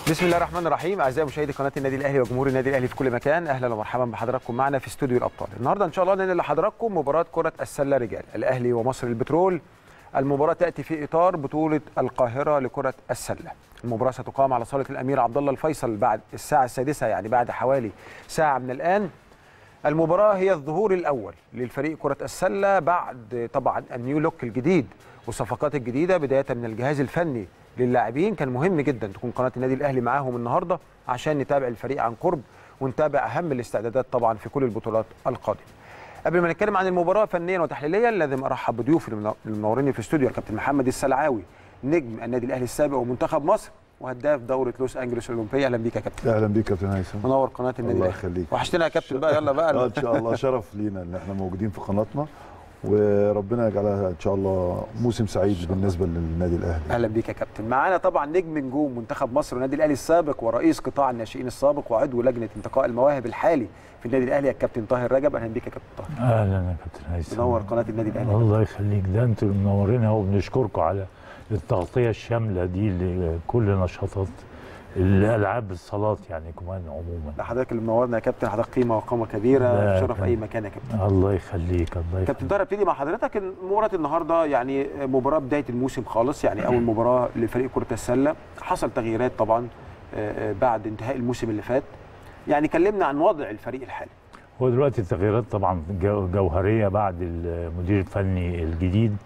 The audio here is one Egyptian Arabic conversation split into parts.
بسم الله الرحمن الرحيم اعزائي مشاهدي قناه النادي الاهلي وجمهور النادي الاهلي في كل مكان اهلا ومرحبا بحضراتكم معنا في استوديو الابطال النهارده ان شاء الله ننقل لحضراتكم مباراه كره السله رجال الاهلي ومصر البترول المباراه تاتي في اطار بطوله القاهره لكره السله المباراه ستقام على صاله الامير عبد الله الفيصل بعد الساعه السادسه يعني بعد حوالي ساعه من الان المباراه هي الظهور الاول للفريق كره السله بعد طبعا النيو لوك الجديد والصفقات الجديده بدايه من الجهاز الفني للاعبين كان مهم جدا تكون قناه النادي الاهلي معاهم النهارده عشان نتابع الفريق عن قرب ونتابع اهم الاستعدادات طبعا في كل البطولات القادمه. قبل ما نتكلم عن المباراه فنيا وتحليليا لازم ارحب بضيوفي المنورين في الاستوديو الكابتن محمد السلعاوي نجم النادي الاهلي السابق ومنتخب مصر وهداف دوره لوس انجلوس الاولمبيه اهلا بيك يا كابتن اهلا بيك يا كابتن هيثم منور قناه النادي الله الاهلي يخليك وحشتنا يا كابتن بقى يلا بقى آه، ان شاء الله شرف لينا ان احنا موجودين في قناتنا وربنا يجعلها ان شاء الله موسم سعيد بالنسبه للنادي الاهلي اهلا بيك يا كابتن معانا طبعا نجم نجوم منتخب مصر والنادي الاهلي السابق ورئيس قطاع الناشئين السابق وعضو لجنه انتقاء المواهب الحالي في النادي الاهلي الكابتن طاهر رجب اهلا بيك يا كابتن طاهر اهلا يا كابتن هيثم منور قناه النادي الاهلي الله يخليك ده انتوا منورين اهو وبنشكركم على التغطيه الشامله دي لكل نشاطات الالعاب الصالات يعني كمان عموما ده حضرتك اللي منورنا يا كابتن حضرتك قيمه وقامه كبيره لا، شرف كان- اي مكان يا كابتن الله يخليك الله كابتن يخليك طاهر ابتدي مع حضرتك مباراه النهارده يعني مباراه بدايه الموسم خالص يعني اول مباراه لفريق كره السله حصل تغييرات طبعا آه، آه، بعد انتهاء الموسم اللي فات يعني كلمنا عن وضع الفريق الحالي هو دلوقتي التغييرات طبعا جو- جوهريه بعد المدير الفني الجديد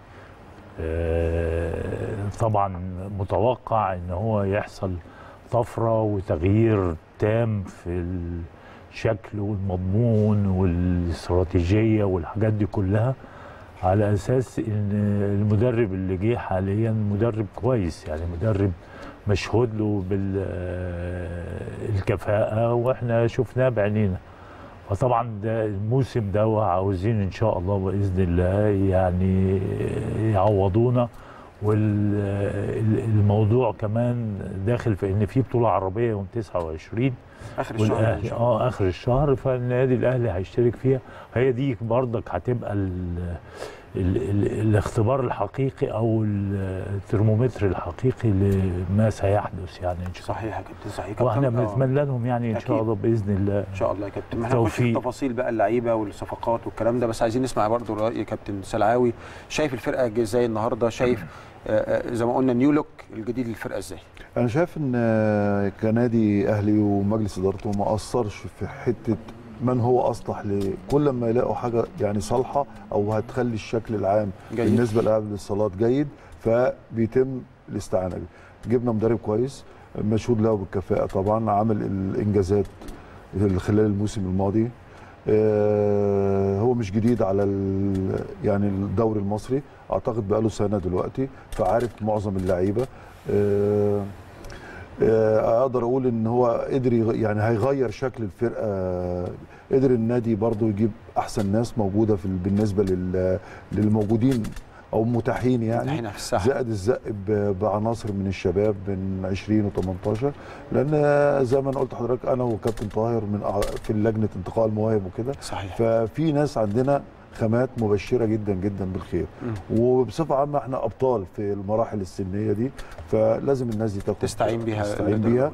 آه، طبعا متوقع ان هو يحصل طفره وتغيير تام في الشكل والمضمون والاستراتيجيه والحاجات دي كلها على اساس ان المدرب اللي جه حاليا مدرب كويس يعني مدرب مشهود له بالكفاءه واحنا شفناه بعينينا فطبعا ده الموسم ده وعاوزين ان شاء الله باذن الله يعني يعوضونا والموضوع كمان داخل في ان في بطوله عربيه يوم 29 اخر الشهر ان والاهلي شاء الله اه اخر الشهر فالنادي الاهلي هيشترك فيها هي دي برضك هتبقى ال ال ال الاختبار الحقيقي او الترمومتر الحقيقي لما سيحدث يعني ان شاء الله صحيح يا كابتن صحيح كابتن واحنا آه. بنتمنى لهم يعني ان أكيد. شاء الله باذن الله ان شاء الله يا كابتن ما احنا هنخش في توفيق. تفاصيل بقى اللعيبه والصفقات والكلام ده بس عايزين نسمع برضه راي كابتن سلعاوي شايف الفرقه ازاي النهارده شايف آه، آه، زي ما قلنا نيو لوك الجديد للفرقه ازاي انا شايف ان آه، كنادي اهلي ومجلس ادارته ما قصرش في حته من هو اصلح لكل ما يلاقوا حاجه يعني صالحه او هتخلي الشكل العام جيد. بالنسبه للاعب للصالات جيد فبيتم الاستعانه بيه جبنا مدرب كويس مشهود له بالكفاءه طبعا عمل الانجازات خلال الموسم الماضي آه، هو مش جديد على ال- يعني الدوري المصري اعتقد بقاله سنه دلوقتي فعارف معظم اللعيبه آه، آه، اقدر اقول ان هو قدر يغ- يعني هيغير شكل الفرقه قدر النادي برضو يجيب احسن ناس موجوده في ال- بالنسبه لل- للموجودين او متاحين يعني احنا في الساحه زائد الزق ب- بعناصر من الشباب من 20 و18 لان زي ما انا قلت لحضرتك انا وكابتن طاهر من أع- في لجنه انتقاء المواهب وكده صحيح ففي ناس عندنا خامات مبشره جدا جدا بالخير وبصفه عامه احنا ابطال في المراحل السنيه دي فلازم الناس دي تاخد تستعين بيها تستعين بيها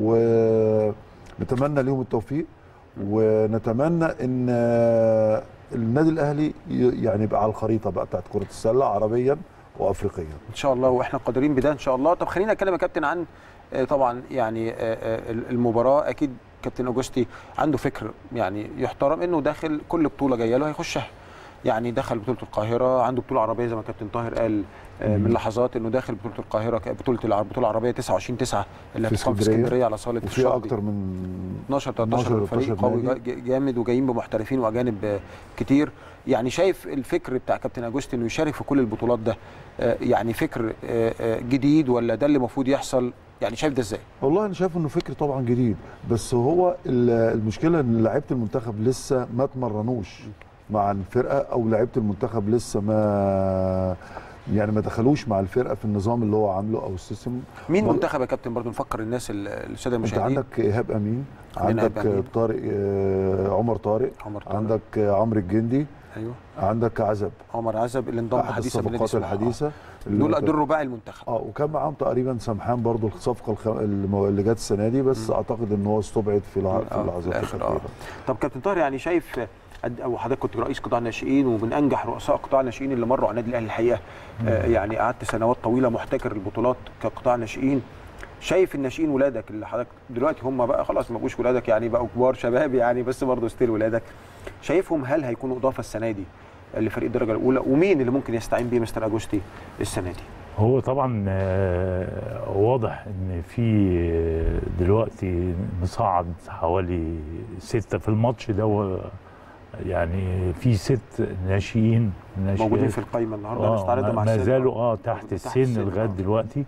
ونتمنى لهم التوفيق ونتمنى ان النادي الاهلي ي- يعني يبقى على الخريطه بقى بتاعت كره السله عربيا وافريقيا ان شاء الله واحنا قادرين بده ان شاء الله طب خلينا نتكلم يا كابتن عن آه، طبعا يعني آه، آه، المباراه اكيد كابتن اوجستي عنده فكر يعني يحترم انه داخل كل بطوله جايه له هيخشها يعني دخل بطوله القاهره عنده بطوله عربيه زي ما كابتن طاهر قال آه، من لحظات انه داخل بطوله القاهره ك- بطوله الع- البطوله العربيه 29 9 اللي في هتقام في اسكندرية. اسكندريه على صاله وفيها الشاطئ. اكتر من 12 13 12 فريق قوي نادي. جا- جامد وجايين بمحترفين واجانب آه، كتير يعني شايف الفكر بتاع كابتن اجوستي انه يشارك في كل البطولات ده آه، يعني فكر آه، آه، جديد ولا ده اللي المفروض يحصل يعني شايف ده ازاي؟ والله انا شايف انه فكر طبعا جديد بس هو ال- المشكله ان لعيبه المنتخب لسه ما تمرنوش مع الفرقه او لعيبه المنتخب لسه ما يعني ما دخلوش مع الفرقه في النظام اللي هو عامله او السيستم مين والله- منتخب يا كابتن برضو نفكر الناس ال- الساده انت المشاهدين عندك ايهاب امين عندنا عندك إيهاب أمين. طارق آه، عمر طارق عمر طارق. عندك آه، عمرو الجندي ايوه عندك عزب عمر عزب اللي انضم احد حديثا بالنادي الصفقات سموحة. الحديثه اللي دول كان- دول رباعي المنتخب اه وكان معاهم تقريبا سمحان برضو الصفقه الخ... اللي اللي جت السنه دي بس اعتقد ان هو استبعد في الع... في آه، اللحظات الآخر، الاخيره طب كابتن طاهر يعني شايف قد- او حضرتك كنت رئيس قطاع الناشئين ومن انجح رؤساء قطاع الناشئين اللي مروا على النادي الاهلي الحقيقه آه يعني قعدت سنوات طويله محتكر البطولات كقطاع ناشئين شايف الناشئين ولادك اللي حضرتك دلوقتي هم بقى خلاص ما بقوش ولادك يعني بقوا كبار شباب يعني بس برضه ستيل ولادك شايفهم هل هيكونوا اضافه السنه دي لفريق الدرجه الاولى ومين اللي ممكن يستعين بيه مستر اجوستي السنه دي؟ هو طبعا آه، واضح ان في آه، دلوقتي مصعد حوالي ستة في الماتش ده هو يعني في ست ناشئين ناشئات موجودين في القايمه النهارده آه استعرضوا مع ما السن. زالوا اه تحت تحت السن السن، لغايه آه. دلوقتي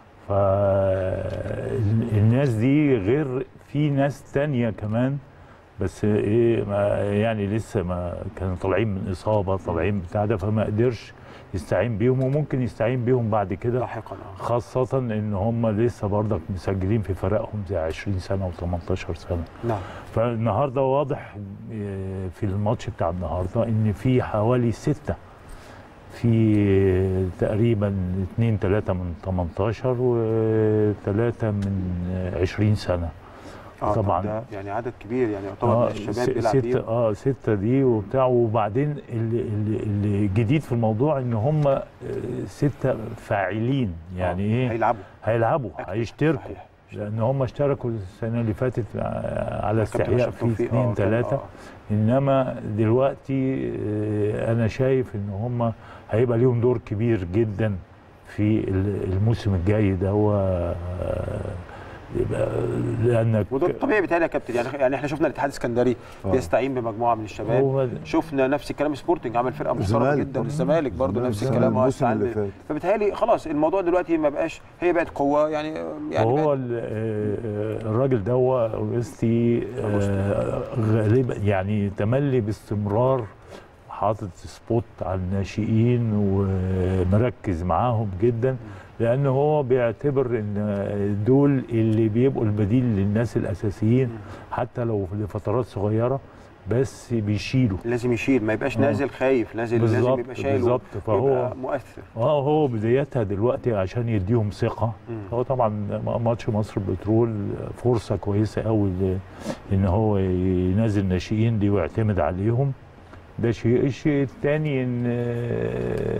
فالناس دي غير في ناس تانية كمان بس ايه ما يعني لسه ما كانوا طالعين من اصابه طالعين بتاع ده فما قدرش يستعين بيهم وممكن يستعين بيهم بعد كده لاحقا آه. خاصة ان هم لسه برضك مسجلين في فرقهم زي 20 سنة و18 سنة نعم فالنهارده واضح آه، في الماتش بتاع النهارده ان في حوالي ستة في تقريبا اثنين ثلاثة من 18 وثلاثة من 20 سنة آه طبعاً. ده يعني عدد كبير يعني يعتبر من اه الشباب س- بيلعب ستة بيهم اه ستة دي وبتاع وبعدين اللي, اللي, اللي الجديد في الموضوع ان هم آه، ستة فاعلين يعني آه، ايه هيلعبوا هيلعبوا أكيد. هيشتركوا صحيح. لان هم اشتركوا السنه اللي فاتت آه، على كابتن استحياء أشرف في توفيق، اثنين آه، كان- ثلاثه آه. انما دلوقتي آه، انا شايف ان هم هيبقى ليهم دور كبير جدا في ال- الموسم الجاي ده هو آه، يبقى لانك وده الطبيعي بتاعي يا كابتن يعني يعني احنا شفنا الاتحاد السكندري آه. بيستعين بمجموعه من الشباب هو شفنا نفس الكلام سبورتنج عمل فرقه محترمه الزمالك جدا طبعاً. الزمالك برضه الزمالك نفس الزمالك الكلام اه الموسم استعان اللي ب- فات. فبالتالي خلاص الموضوع دلوقتي ما بقاش هي بقت قوه يعني يعني وهو بقت ال- آه، آه، الراجل ده هو اورستي آه، غالبا يعني تملي باستمرار حاطط سبوت على الناشئين ومركز معاهم جدا لان هو بيعتبر ان دول اللي بيبقوا البديل للناس الاساسيين حتى لو لفترات صغيره بس بيشيلوا لازم يشيل ما يبقاش آه. نازل خايف نازل لازم بالظبط يبقى شايل بالظبط فهو يبقى مؤثر اه هو بدايتها دلوقتي عشان يديهم ثقه مم. هو طبعا ماتش مصر بترول فرصه كويسه قوي ل- ان هو ينزل ناشئين دي ويعتمد عليهم ده شيء الشيء الثاني ان آه،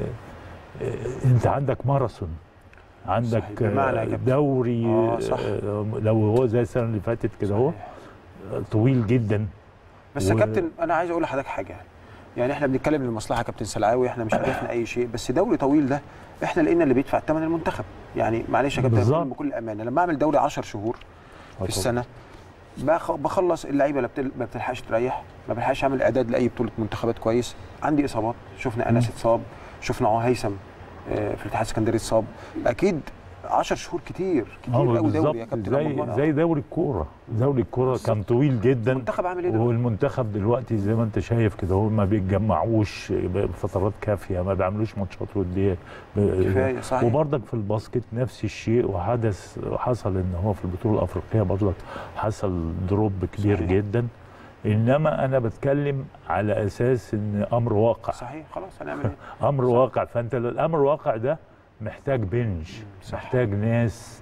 آه، انت عندك ماراثون عندك صحيح. بمعنى يا آه، كابتن. دوري آه، صح. آه، لو هو زي السنه اللي فاتت كده اهو صحيح. طويل جدا بس يا و- كابتن انا عايز اقول لحضرتك حاجه يعني احنا بنتكلم للمصلحه يا كابتن سلعاوي احنا مش هدفنا اي شيء بس دوري طويل ده احنا لقينا اللي بيدفع ثمن المنتخب يعني معلش يا كابتن بالظبط. أقول بكل امانه لما اعمل دوري 10 شهور آه في السنه بخ- بخلص اللعيبه اللي بتل- ما بتلحقش تريح ما بلحقش اعمل اعداد لاي بطوله منتخبات كويس عندي اصابات شفنا انس اتصاب شفنا عو هيثم آه، في الاتحاد السكندري اتصاب اكيد 10 شهور كتير كتير اه قوي بالظبط دوري يا كابتن زي أبو مرة. زي دوري الكوره دوري الكوره كان طويل جدا المنتخب عامل ايه دلوقتي؟ والمنتخب دلوقتي زي ما انت شايف كده هو ما بيتجمعوش بفترات كافيه ما بيعملوش ماتشات وديه ب- كفايه صحيح وبرضك في الباسكت نفس الشيء وحدث حصل ان هو في البطوله الافريقيه برضك حصل دروب كبير صحيح. جدا انما انا بتكلم على اساس ان امر واقع صحيح خلاص هنعمل ايه؟ امر واقع فانت الامر الواقع ده محتاج بنج صح. محتاج ناس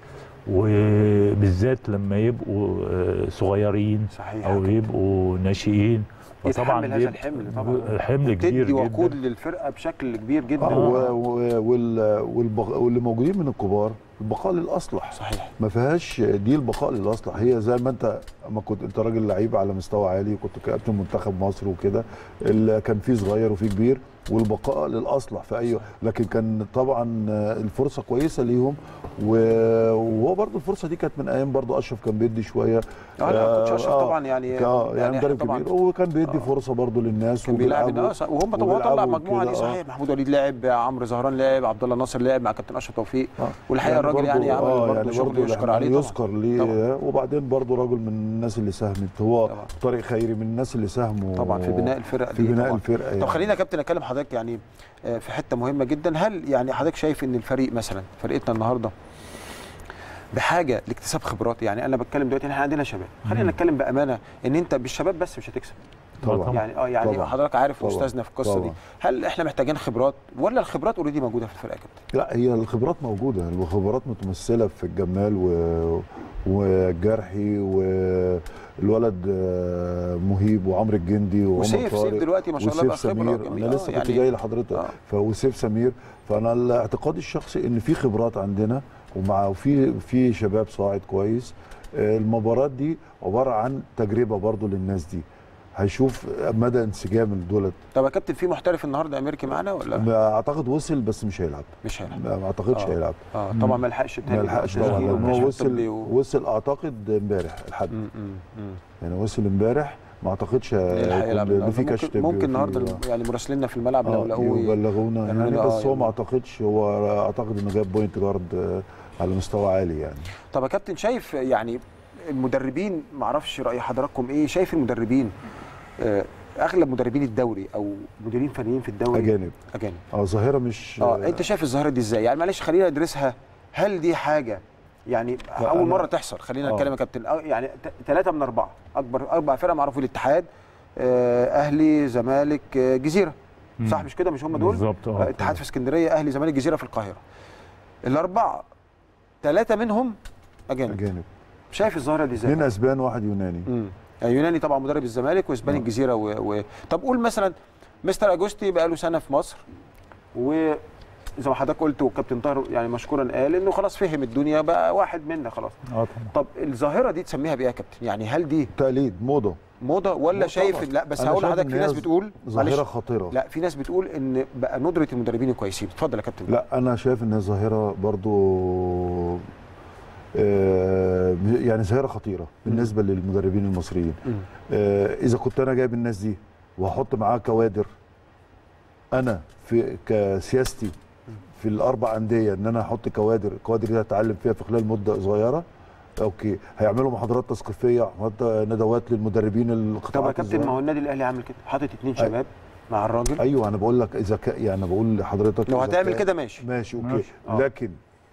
وبالذات لما يبقوا آه، صغيرين صحيح او يبقوا ناشئين يتحمل هذا بيبقى الحمل طبعا حمل كبير تدي وقود جدا للفرقه بشكل كبير جدا آه، و- و- وال- والبق- واللي موجودين من الكبار البقاء للاصلح صحيح ما فيهاش دي البقاء للاصلح هي زي ما انت ما كنت انت راجل لعيب على مستوى عالي وكنت كابتن منتخب مصر وكده اللي كان فيه صغير وفيه كبير والبقاء للاصلح في اي لكن كان طبعا الفرصه كويسه ليهم و- وهو برضو الفرصه دي كانت من ايام برضو اشرف كان بيدي شويه اه لا كوتش اشرف آه، طبعا يعني اه يعني إحنا مدرب طبعاً كبير وكان بيدي آه. فرصه برضو للناس كان بيلعب وبيلعبوا- الناس وهم طبعا طلع وبيلعبوا مجموعه دي كده، آه. صحيح محمود وليد لعب عمرو زهران لعب عبد الله ناصر لعب مع كابتن اشرف توفيق آه. والحقيقه الراجل برضو- يعني عمل آه، برضه شغل برضو يشكر يعني عليه طبعا يذكر ليه طبعاً. وبعدين برضو راجل من الناس اللي ساهمت هو طبعاً. طارق خيري من الناس اللي ساهموا طبعا في بناء الفرق في دي بناء طبعاً. الفرقه طب يعني. خلينا يا كابتن اكلم حضرتك يعني آه، في حته مهمه جدا هل يعني حضرتك شايف ان الفريق مثلا فرقتنا النهارده بحاجه لاكتساب خبرات يعني انا بتكلم دلوقتي إن احنا عندنا شباب خلينا مم. نتكلم بامانه ان انت بالشباب بس مش هتكسب طبعا يعني اه يعني طبعا. حضرتك عارف طبعا. استاذنا في القصه دي طبعا. هل احنا محتاجين خبرات ولا الخبرات اوريدي موجوده في الفرقه يا كابتن لا هي الخبرات موجوده الخبرات متمثله في الجمال و... والجرحي والولد آه، مهيب وعمرو الجندي وعمر وسيف سيف طارق دلوقتي ما شاء الله بقى وسيف خبره سمير جميلة. انا آه، لسه كنت يعني جاي لحضرتك آه. فوسيف سمير فانا الاعتقاد الشخصي ان في خبرات عندنا ومع وفي في شباب صاعد كويس آه، المباراه دي عباره عن تجربه برضو للناس دي هيشوف مدى انسجام الدولت طب يا كابتن في محترف النهارده امريكي معانا ولا اعتقد وصل بس مش هيلعب مش هيلعب ما اعتقدش آه. هيلعب اه طبعا ما لحقش ما لحقش طبعا التسجيل لان والكشف هو وصل الطبي و- وصل اعتقد امبارح الحد م- م- م. يعني وصل امبارح ما اعتقدش يلحق هيكون يلعب له النهارده في كشف ممكن, طبي ممكن وفي- النهارده يعني مراسليننا في الملعب لو آه، لقوه يبلغونا يعملوا يعني لنا- بس آه، هو ما يعملوا. اعتقدش هو اعتقد انه جاب بوينت جارد آه، على مستوى عالي يعني طب يا كابتن شايف يعني المدربين ما اعرفش راي حضراتكم ايه شايف المدربين آه، اغلب مدربين الدوري او مديرين فنيين في الدوري اجانب اجانب اه ظاهره مش اه انت شايف الظاهره دي ازاي يعني معلش خلينا ندرسها هل دي حاجه يعني لا، اول أنا- مره تحصل خلينا آه. نتكلم يا كابتن آه، يعني ثلاثه من اربعه اكبر اربع فرق معروف الاتحاد آه، اهلي زمالك آه، جزيره مم. صح مش كده مش هم دول بالظبط آه، اتحاد في اسكندريه اهلي زمالك جزيره في القاهره الاربعه ثلاثه منهم اجانب اجانب شايف الظاهره دي ازاي اثنين اسبان واحد يوناني امم يوناني طبعا مدرب الزمالك واسباني آه. الجزيره و... و... طب قول مثلا مستر اجوستي بقى له سنه في مصر و زي ما حضرتك قلت والكابتن طاهر يعني مشكورا قال انه خلاص فهم الدنيا بقى واحد منا خلاص اه طبعا طب الظاهره دي تسميها بايه يا كابتن يعني هل دي تقليد موضه موضه ولا موضة شايف طبعاً. لا بس أنا هقول شايف لحضرتك إن في هي ناس بتقول ظاهره معلش خطيره لا في ناس بتقول ان بقى ندره المدربين الكويسين اتفضل يا كابتن لا انا شايف انها ظاهره برضو آه، يعني ظاهره خطيره بالنسبه للمدربين المصريين مم. آه، اذا كنت انا جايب الناس دي وهحط معاه كوادر انا في كسياستي في الاربع انديه ان انا احط كوادر الكوادر دي هتعلم فيها في خلال مده صغيره اوكي هيعملوا محاضرات تثقيفيه محاضرات ندوات للمدربين طب يا القطاعات كابتن ما الصغيرة. هو النادي الاهلي عامل كده حاطط اتنين أي- شباب مع الراجل ايوه انا بقول لك اذا ك... يعني بقول لحضرتك لو إذا هتعمل كان- كده ماشي ماشي اوكي ماشي. آه. لكن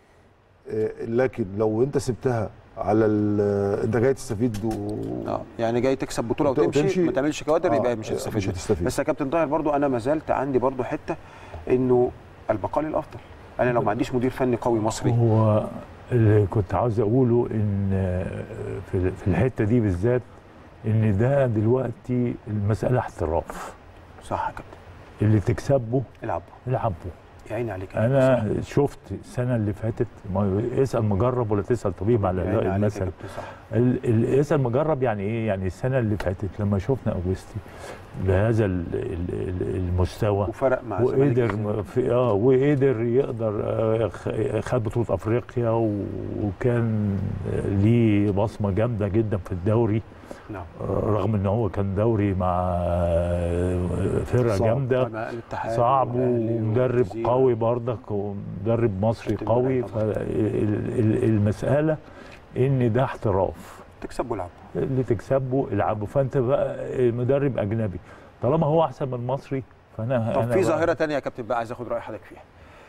آه، لكن لو انت سبتها على ال- انت جاي تستفيد و... اه يعني جاي تكسب بطوله وت- وتمشي, وتمشي. ما تعملش كوادر آه، يبقى مش آه، هتستفيد مش منها. هتستفيد. بس يا كابتن طاهر برضو انا ما زلت عندي برضو حته انه البقاء للافضل انا لو ما عنديش مدير فني قوي مصري هو اللي كنت عاوز اقوله ان في في الحته دي بالذات ان ده دلوقتي المساله احتراف صح يا كابتن اللي تكسبه العبوا العبه يا عيني عليك يا انا كابتن، شفت السنه اللي فاتت ما اسال مجرب ولا تسال طبيب صح. على يا عيني عليك يا المثل كابتن، صح ال- ال- اسال مجرب يعني ايه يعني السنه اللي فاتت لما شفنا اوجستي بهذا ال- ال- ال- المستوى وفرق مع الزمالك وقدر إزاي؟ م- في اه وقدر يقدر آه، خ- خد بطوله افريقيا و- وكان آه، ليه بصمه جامده جدا في الدوري نعم آه، رغم ان هو كان دوري مع آه، فرقه صعب. جامده مع الاتحاد صعب والأهلي ومدرب والجزيرة. قوي برضك ومدرب مصري كابتن قوي مرعي طبعاً. فالمساله ان ده احتراف تكسب والعبوا اللي تكسبه العبه فانت بقى المدرب اجنبي طالما هو احسن من المصري فانا طب أنا في بقى- ظاهره تانية يا كابتن بقى عايز اخد راي حضرتك فيها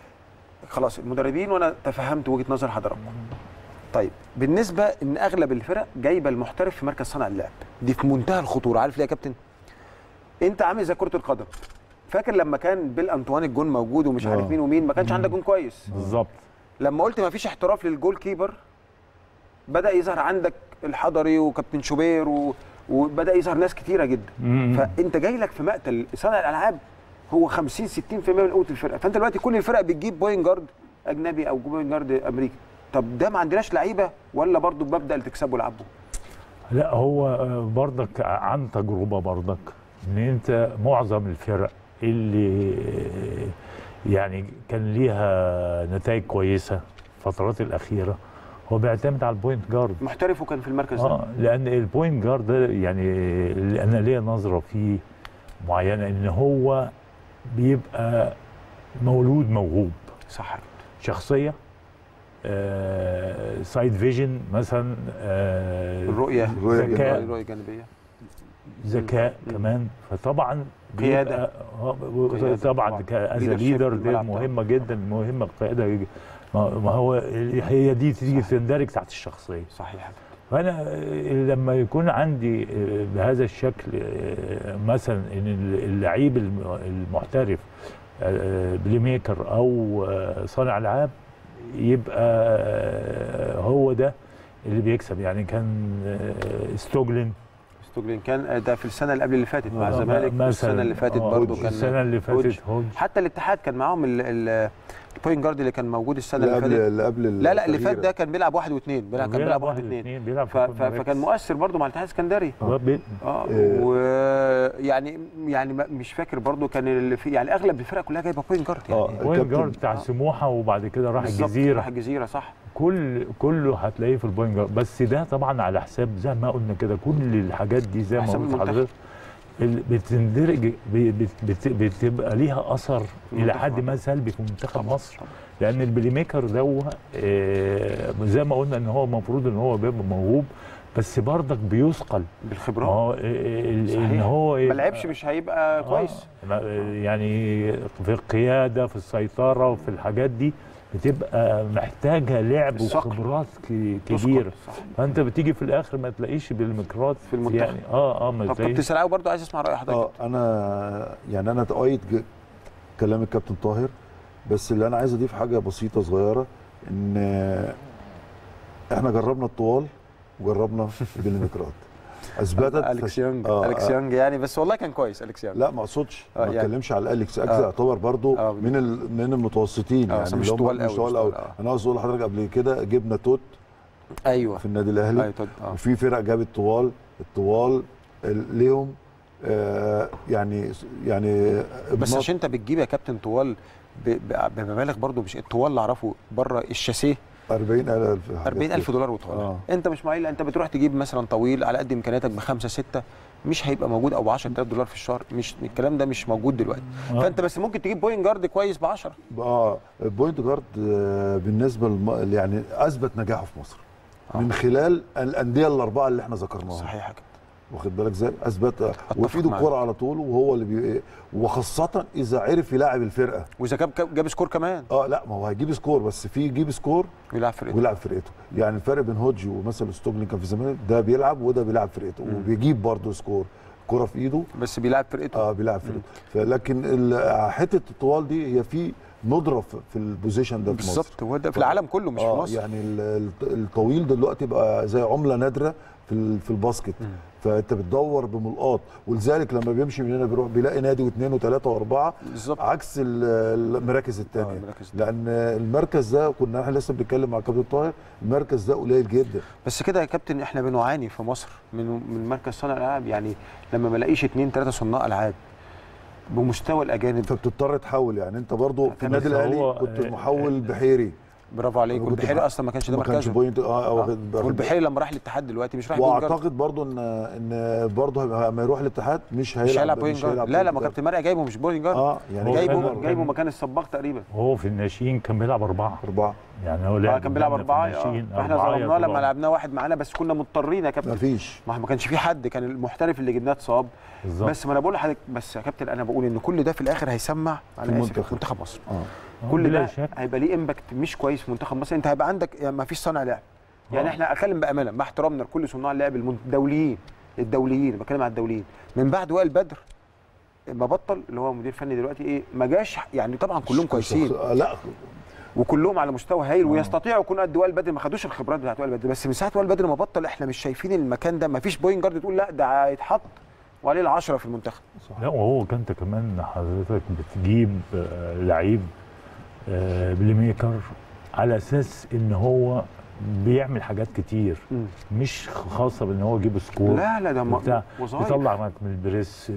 خلاص المدربين وانا تفهمت وجهه نظر حضراتكم طيب بالنسبه ان اغلب الفرق جايبه المحترف في مركز صانع اللعب دي في منتهى الخطوره عارف ليه يا كابتن انت عامل زي كره القدم فاكر لما كان بيل انطوان الجون موجود ومش عارف آه. مين ومين ما كانش عندك جون كويس بالظبط لما قلت ما فيش احتراف للجول كيبر بدا يظهر عندك الحضري وكابتن شوبير و... وبدا يظهر ناس كتيره جدا مم. فانت جاي لك في مقتل صانع الالعاب هو 50 60% من قوه الفرقه فانت دلوقتي كل الفرق بتجيب بوينت جارد اجنبي او بوينت جارد امريكي طب ده ما عندناش لعيبه ولا برضو بمبدا اللي تكسبه العبه لا هو آه، برضك عن تجربه برضك ان انت معظم الفرق اللي آه، يعني كان ليها نتائج كويسه الفترات الاخيره هو بيعتمد على البوينت جارد محترف وكان في المركز ده اه لان البوينت جارد ده يعني اللي انا ليا نظره فيه معينه ان هو بيبقى مولود موهوب صح شخصيه آه سايد فيجن مثلا آه الرؤيه الرؤية ذكاء. الرؤيه الجانبيه ذكاء مم. كمان فطبعا قيادة. بيبقى- آه، و- قيادة طبعا طبعاً. از leadership ليدر في دي الملعب مهمه جدا مهمه القياده ما ما هو هي دي تيجي تندرج تحت الشخصيه صحيح فانا آه، لما يكون عندي آه، بهذا الشكل آه، مثلا ان اللعيب الم- المحترف آه، بلاي ميكر او آه، صانع العاب يبقى آه، هو ده اللي بيكسب يعني كان آه، ستوجلن ستوجلين كان ده في السنه اللي قبل اللي فاتت مع آه، الزمالك مثلاً، والسنه اللي فاتت آه، برضه هودج. كان السنه اللي هودج. فاتت هودج حتى الاتحاد كان معاهم ال- ال- البوينت جارد اللي كان موجود السنه اللي اللي قبل فاتت اللي قبل لا لا اللي فات التغيير. ده كان بيلعب واحد واثنين بيلعب كان بيلعب واحد واثنين واثنين بيلعب ف- ف- فكان مؤثر برضه مع الاتحاد السكندري هو بي- اه إيه. ويعني يعني ما- مش فاكر برضه كان اللي في يعني اغلب الفرق كلها جايبه بوينت جارد آه. يعني بوينت الكابتن- جارد بتاع سموحه وبعد كده راح بالظبط، الجزيره راح الجزيره صح كل كله هتلاقيه في البوينت جارد بس ده طبعا على حساب زي ما قلنا كده كل الحاجات دي زي ما حساب قلت المنتخب. حضرتك ال- بتندرج ب- بت- بت- بتبقى ليها اثر الى المنتخب. حد ما سلبي في منتخب طبعاً، مصر طبعاً. لان البلاي ميكر ده آه، زي ما قلنا ان هو المفروض ان هو بيبقى موهوب بس برضك بيثقل ما بالخبرات هو ال- صحيح. ان هو ما يبقى- لعبش مش هيبقى كويس آه ما- يعني في القياده في السيطره وفي الحاجات دي بتبقى محتاجه لعب الصقر. وخبرات ك- تسقط، كبيره صح. فانت بتيجي في الاخر ما تلاقيش بالميكروات في المنتخب. يعني اه اه ما طب كابتن تلاقيش سلاوي برضه عايز اسمع راي حضرتك اه انا يعني انا تأيد ج- كلام الكابتن طاهر بس اللي انا عايز اضيف حاجه بسيطه صغيره ان احنا جربنا الطوال وجربنا بالميكرات اثبتت اليكس يونج آه، اليكس آه. يونج يعني بس والله كان كويس اليكس يونج لا ما اقصدش آه، ما يعني. اتكلمش على اليكس اكس آه. يعتبر برضو آه. من ال- من المتوسطين آه، يعني بس مش اللي هم طوال مش قوي، طوال مش قوي طوال، آه. انا عاوز اقول لحضرتك قبل كده جبنا توت ايوه في النادي الاهلي ايوه تود- اه وفي فرق جابت طوال الطوال ال- ليهم آه يعني يعني بس بنط- عشان انت بتجيب يا كابتن طوال ب- ب- بمبالغ برضه مش الطوال اللي اعرفه بره الشاسيه 40000 حاجات 40000 كده. دولار وطوال آه. انت مش معقول انت بتروح تجيب مثلا طويل على قد امكانياتك بخمسه سته مش هيبقى موجود او ب 10000 دولار في الشهر مش الكلام ده مش موجود دلوقتي آه. فانت بس ممكن تجيب بوينت جارد كويس ب 10 اه بوينت جارد آه، بالنسبه للم... يعني اثبت نجاحه في مصر آه. من خلال الانديه الاربعه اللي احنا ذكرناهم صحيح يا كابتن واخد بالك ازاي اثبت وفي ايده معاك. الكوره على طول وهو اللي بي... وخاصه اذا عرف يلاعب الفرقه واذا جاب جاب سكور كمان اه لا ما هو هيجيب سكور بس في يجيب سكور ويلعب فرقته ويلعب فرقته يعني الفرق بين هوجي ومثلا ستوبلين كان في الزمالك ده بيلعب وده بيلعب فرقته مم. وبيجيب برضه سكور كرة في ايده بس بيلعب فرقته اه بيلعب فرقته فلكن ال- حته الطوال دي هي في ندره في- في البوزيشن ده في مصر بالظبط هو ده في العالم كله مش في اه مصر يعني ال- ال- الطويل دلوقتي بقى زي عمله نادره في ال- في الباسكت مم. فانت بتدور بملقاط ولذلك لما بيمشي من هنا بيروح بيلاقي نادي واثنين وثلاثه واربعه بالظبط عكس ال- المراكز آه، الثانيه المراكز التانية. لان المركز ده كنا احنا لسه بنتكلم مع كابتن طاهر المركز ده قليل جدا بس كده يا كابتن احنا بنعاني في مصر من من مركز صانع الالعاب يعني لما ما الاقيش اثنين ثلاثه صناع العاب بمستوى الاجانب فبتضطر تحول يعني انت برضو في النادي بس الاهلي هو- كنت آه، محول بحيري برافو عليك أنا كنت والبحيري بح- اصلا ما كانش ده ما كانش مركزه بوينت اه آه. واخد واخد- والبحيري لما راح الاتحاد دلوقتي مش رايح بوينت جارد واعتقد برضو ان ان برضو لما يروح الاتحاد مش هيلعب مش هيلعب بوينت جارد لا لا ما بوينت كابتن مرعي جايبه مش بوينت جارد اه يعني هو جايبه كان- جايبه مكان الصباغ تقريبا وهو في الناشئين كان بيلعب اربعه اربعه يعني هو اه لعب كان بيلعب قدامنا في اربعه الناشئين، آه. فاحنا أربعة يا ظلمناه لما طبعاً. لعبناه واحد معانا بس كنا مضطرين يا كابتن ما فيش ما ما كانش في حد كان المحترف اللي جبناه اتصاب بالظبط بس ما انا بقول لحضرتك بس يا كابتن انا بقول ان كل ده في الاخر هيسمع في انا اسف المنتخب. منتخب مصر اه كل بلا ده شك هيبقى ليه امباكت مش كويس في منتخب مصر انت هيبقى عندك يعني ما فيش صانع لعب يعني آه. احنا اتكلم بامانه مع احترامنا لكل صناع اللعب المن- الدوليين الدوليين بتكلم على الدوليين من بعد وائل بدر ما بطل اللي هو مدير فني دلوقتي ايه ما جاش يعني طبعا كلهم كويسين آه، لا وكلهم على مستوى هايل ويستطيعوا يكونوا قد وائل بدر ما خدوش الخبرات بتاعت وائل بدر بس من ساعه وائل بدر ما بطل احنا مش شايفين المكان ده ما فيش بوينت جارد تقول لا ده هيتحط وعليه العشرة في المنتخب لا وهو كنت كمان حضرتك بتجيب آه، لعيب آه، بلاي ميكر على اساس ان هو بيعمل حاجات كتير مش خاصه بان هو يجيب سكور لا لا ده بتاع م- وظايف بيطلع معاك من البريس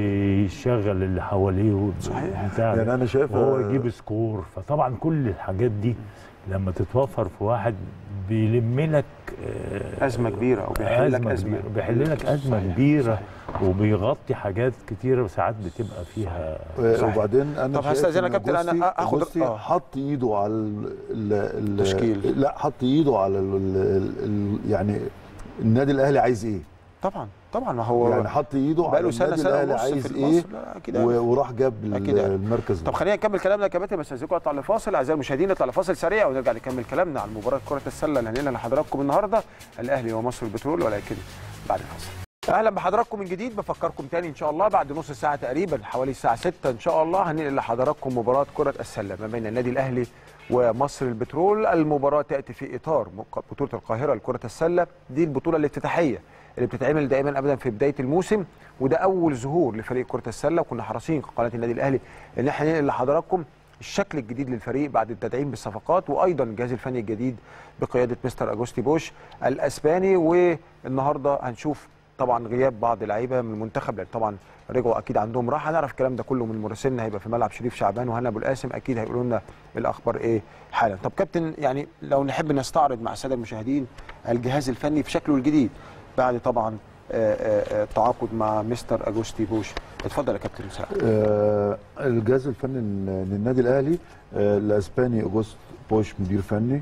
بيشغل اللي حواليه صحيح. بتاع يعني انا شايف وهو آه، يجيب سكور فطبعا كل الحاجات دي لما تتوفر في واحد بيلم لك آه، ازمه كبيره او بيحل لك ازمه كبيرة. بيحل لك ازمه صحيح، كبيره صحيح. وبيغطي حاجات كتيره وساعات بتبقى فيها آه، صحيح. وبعدين انا طب شايف هستأذنك إن يا كابتن، أنا جوستي- آخد- جوستي آه. حط ايده على ال ال ال تشكيل. لا حط ايده على ال ال ال يعني النادي الاهلي عايز ايه طبعا طبعا ما هو يعني حط ايده بقى على له سنه النادي سنه الاهلي ونص عايز في ايه مصر. لا، اكيد عارف. و- وراح جاب ال- أكيد عارف. المركز طب ده خلينا نكمل كلامنا يا كابتن بس عايزينكم نطلع لفاصل اعزائي المشاهدين نطلع لفاصل سريع ونرجع نكمل كلامنا عن مباراه كره السله اللي هنقلها لحضراتكم النهارده الاهلي ومصر البترول ولكن بعد الفاصل اهلا بحضراتكم من جديد بفكركم تاني ان شاء الله بعد نص ساعه تقريبا حوالي الساعه 6 ان شاء الله هننقل لحضراتكم مباراه كره السله ما بين النادي الاهلي ومصر البترول المباراه تاتي في اطار مق- بطوله القاهره لكره السله دي البطوله الافتتاحيه اللي بتتعمل دائما ابدا في بدايه الموسم وده اول ظهور لفريق كره السله وكنا حريصين قناه النادي الاهلي ان احنا ننقل لحضراتكم الشكل الجديد للفريق بعد التدعيم بالصفقات وايضا الجهاز الفني الجديد بقياده مستر اجوستي بوش الاسباني والنهارده هنشوف طبعا غياب بعض اللعيبه من المنتخب لان طبعا رجعوا اكيد عندهم راحه هنعرف الكلام ده كله من مراسلنا هيبقى في ملعب شريف شعبان وهنا ابو القاسم اكيد هيقولوا لنا الاخبار ايه حالا طب كابتن يعني لو نحب نستعرض مع الساده المشاهدين الجهاز الفني في شكله الجديد بعد طبعا آه، آه، آه، التعاقد مع مستر اجوستي بوش اتفضل يا كابتن سعد آه الجهاز الفني لل- للنادي الاهلي آه الاسباني اوجوست بوش مدير فني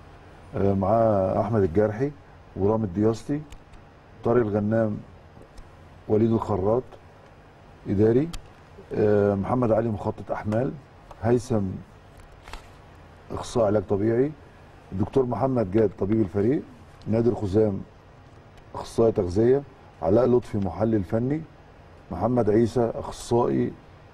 آه معاه احمد الجرحي ورامي الدياستي طارق الغنام وليد الخراط اداري آه محمد علي مخطط احمال هيثم اخصائي علاج طبيعي الدكتور محمد جاد طبيب الفريق نادر خزام اخصائي تغذيه علاء لطفي محلل فني محمد عيسى اخصائي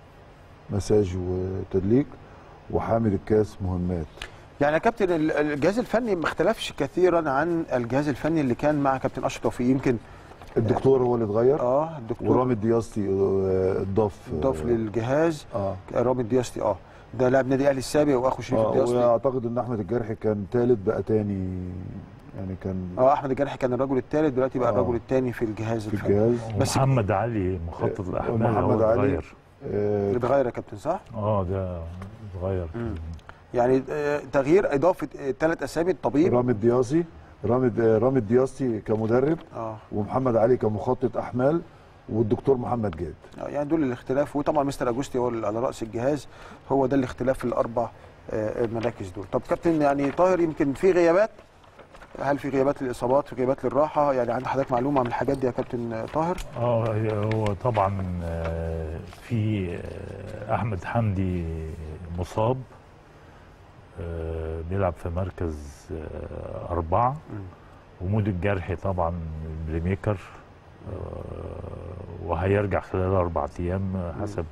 مساج وتدليك وحامد الكاس مهمات يعني يا كابتن ال- الجهاز الفني ما اختلفش كثيرا عن الجهاز الفني اللي كان مع كابتن اشرف توفيق يمكن الدكتور هو اللي اتغير اه الدكتور ورامي الدياستي آه، اتضاف ضاف للجهاز اه رامي الدياستي اه ده لاعب نادي الاهلي السابق واخو شريف اه الدياستي واعتقد ان احمد الجرحي كان ثالث بقى تاني يعني كان اه احمد الجرحي كان الرجل الثالث دلوقتي بقى آه. الرجل الثاني في الجهاز في الفني الجهاز بس- محمد علي مخطط الاحمال محمد هو علي. اتغير آه، اتغير يا كابتن صح؟ اه ده اتغير مم. يعني آه، تغيير اضافه ثلاث اسامي الطبيب رامي الدياسي رامي آه، رامي الدياستي كمدرب اه ومحمد علي كمخطط احمال والدكتور محمد جاد آه، يعني دول الاختلاف وطبعا مستر اجوستي هو اللي على راس الجهاز هو ده الاختلاف في الاربع آه، المراكز دول طب كابتن يعني طاهر يمكن في غيابات هل في غيابات للاصابات في غيابات للراحه يعني عند حضرتك معلومه عن الحاجات دي يا كابتن آه، طاهر اه هو طبعا آه، في آه، احمد حمدي مصاب آه، بيلعب في مركز آه، أربعة ومود الجرحي طبعا البلاي ميكر آه، وهيرجع خلال أربع أيام حسب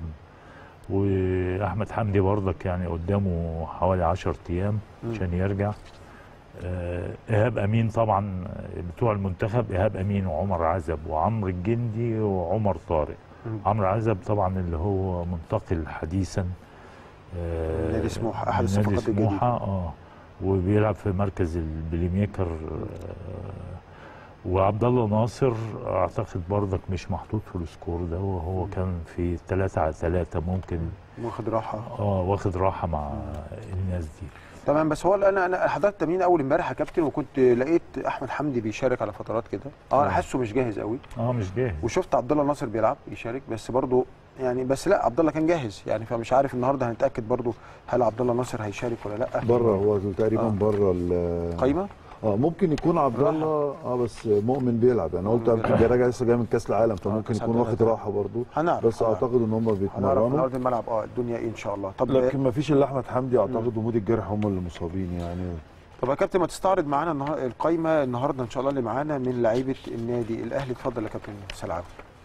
وأحمد حمدي برضك يعني قدامه حوالي 10 أيام مم. عشان يرجع آه، إيهاب أمين طبعا بتوع المنتخب إيهاب أمين وعمر عزب وعمرو الجندي وعمر طارق مم. عمرو عزب طبعا اللي هو منتقل حديثا آه، نادي سموحة، أحد من نادي الصفقات الجديدة. سموحة اه وبيلعب في مركز البلاي ميكر آه وعبد الله ناصر اعتقد برضك مش محطوط في السكور ده وهو كان في 3 على 3 ممكن واخد راحه اه واخد راحه مع الناس دي تمام بس هو انا انا حضرتك تمرين اول امبارح يا كابتن وكنت لقيت احمد حمدي بيشارك على فترات كده اه انا آه. حاسه مش جاهز قوي اه مش جاهز وشفت عبد الله ناصر بيلعب يشارك بس برضه يعني بس لا عبد الله كان جاهز يعني فمش عارف النهارده هنتاكد برضه هل عبد الله ناصر هيشارك ولا لا بره هو تقريبا آه. بره ال- قايمه اه ممكن يكون عبد راحة. الله اه بس مؤمن بيلعب يعني قلت مؤمن يمكن بيلعب. راجع لسه جاي من كاس العالم فممكن كأس يكون العالم. واخد راحه برضه هنعرف بس هنعرف. اعتقد ان هم هنعرف بيتمرنوا النهارده الملعب اه الدنيا ايه ان شاء الله طب لكن ما فيش الا احمد حمدي اعتقد ومود الجرح هم اللي مصابين يعني طب يا كابتن ما تستعرض معانا النهار... القايمه النهارده ان شاء الله اللي معانا من لعيبه النادي الاهلي اتفضل يا كابتن سلعب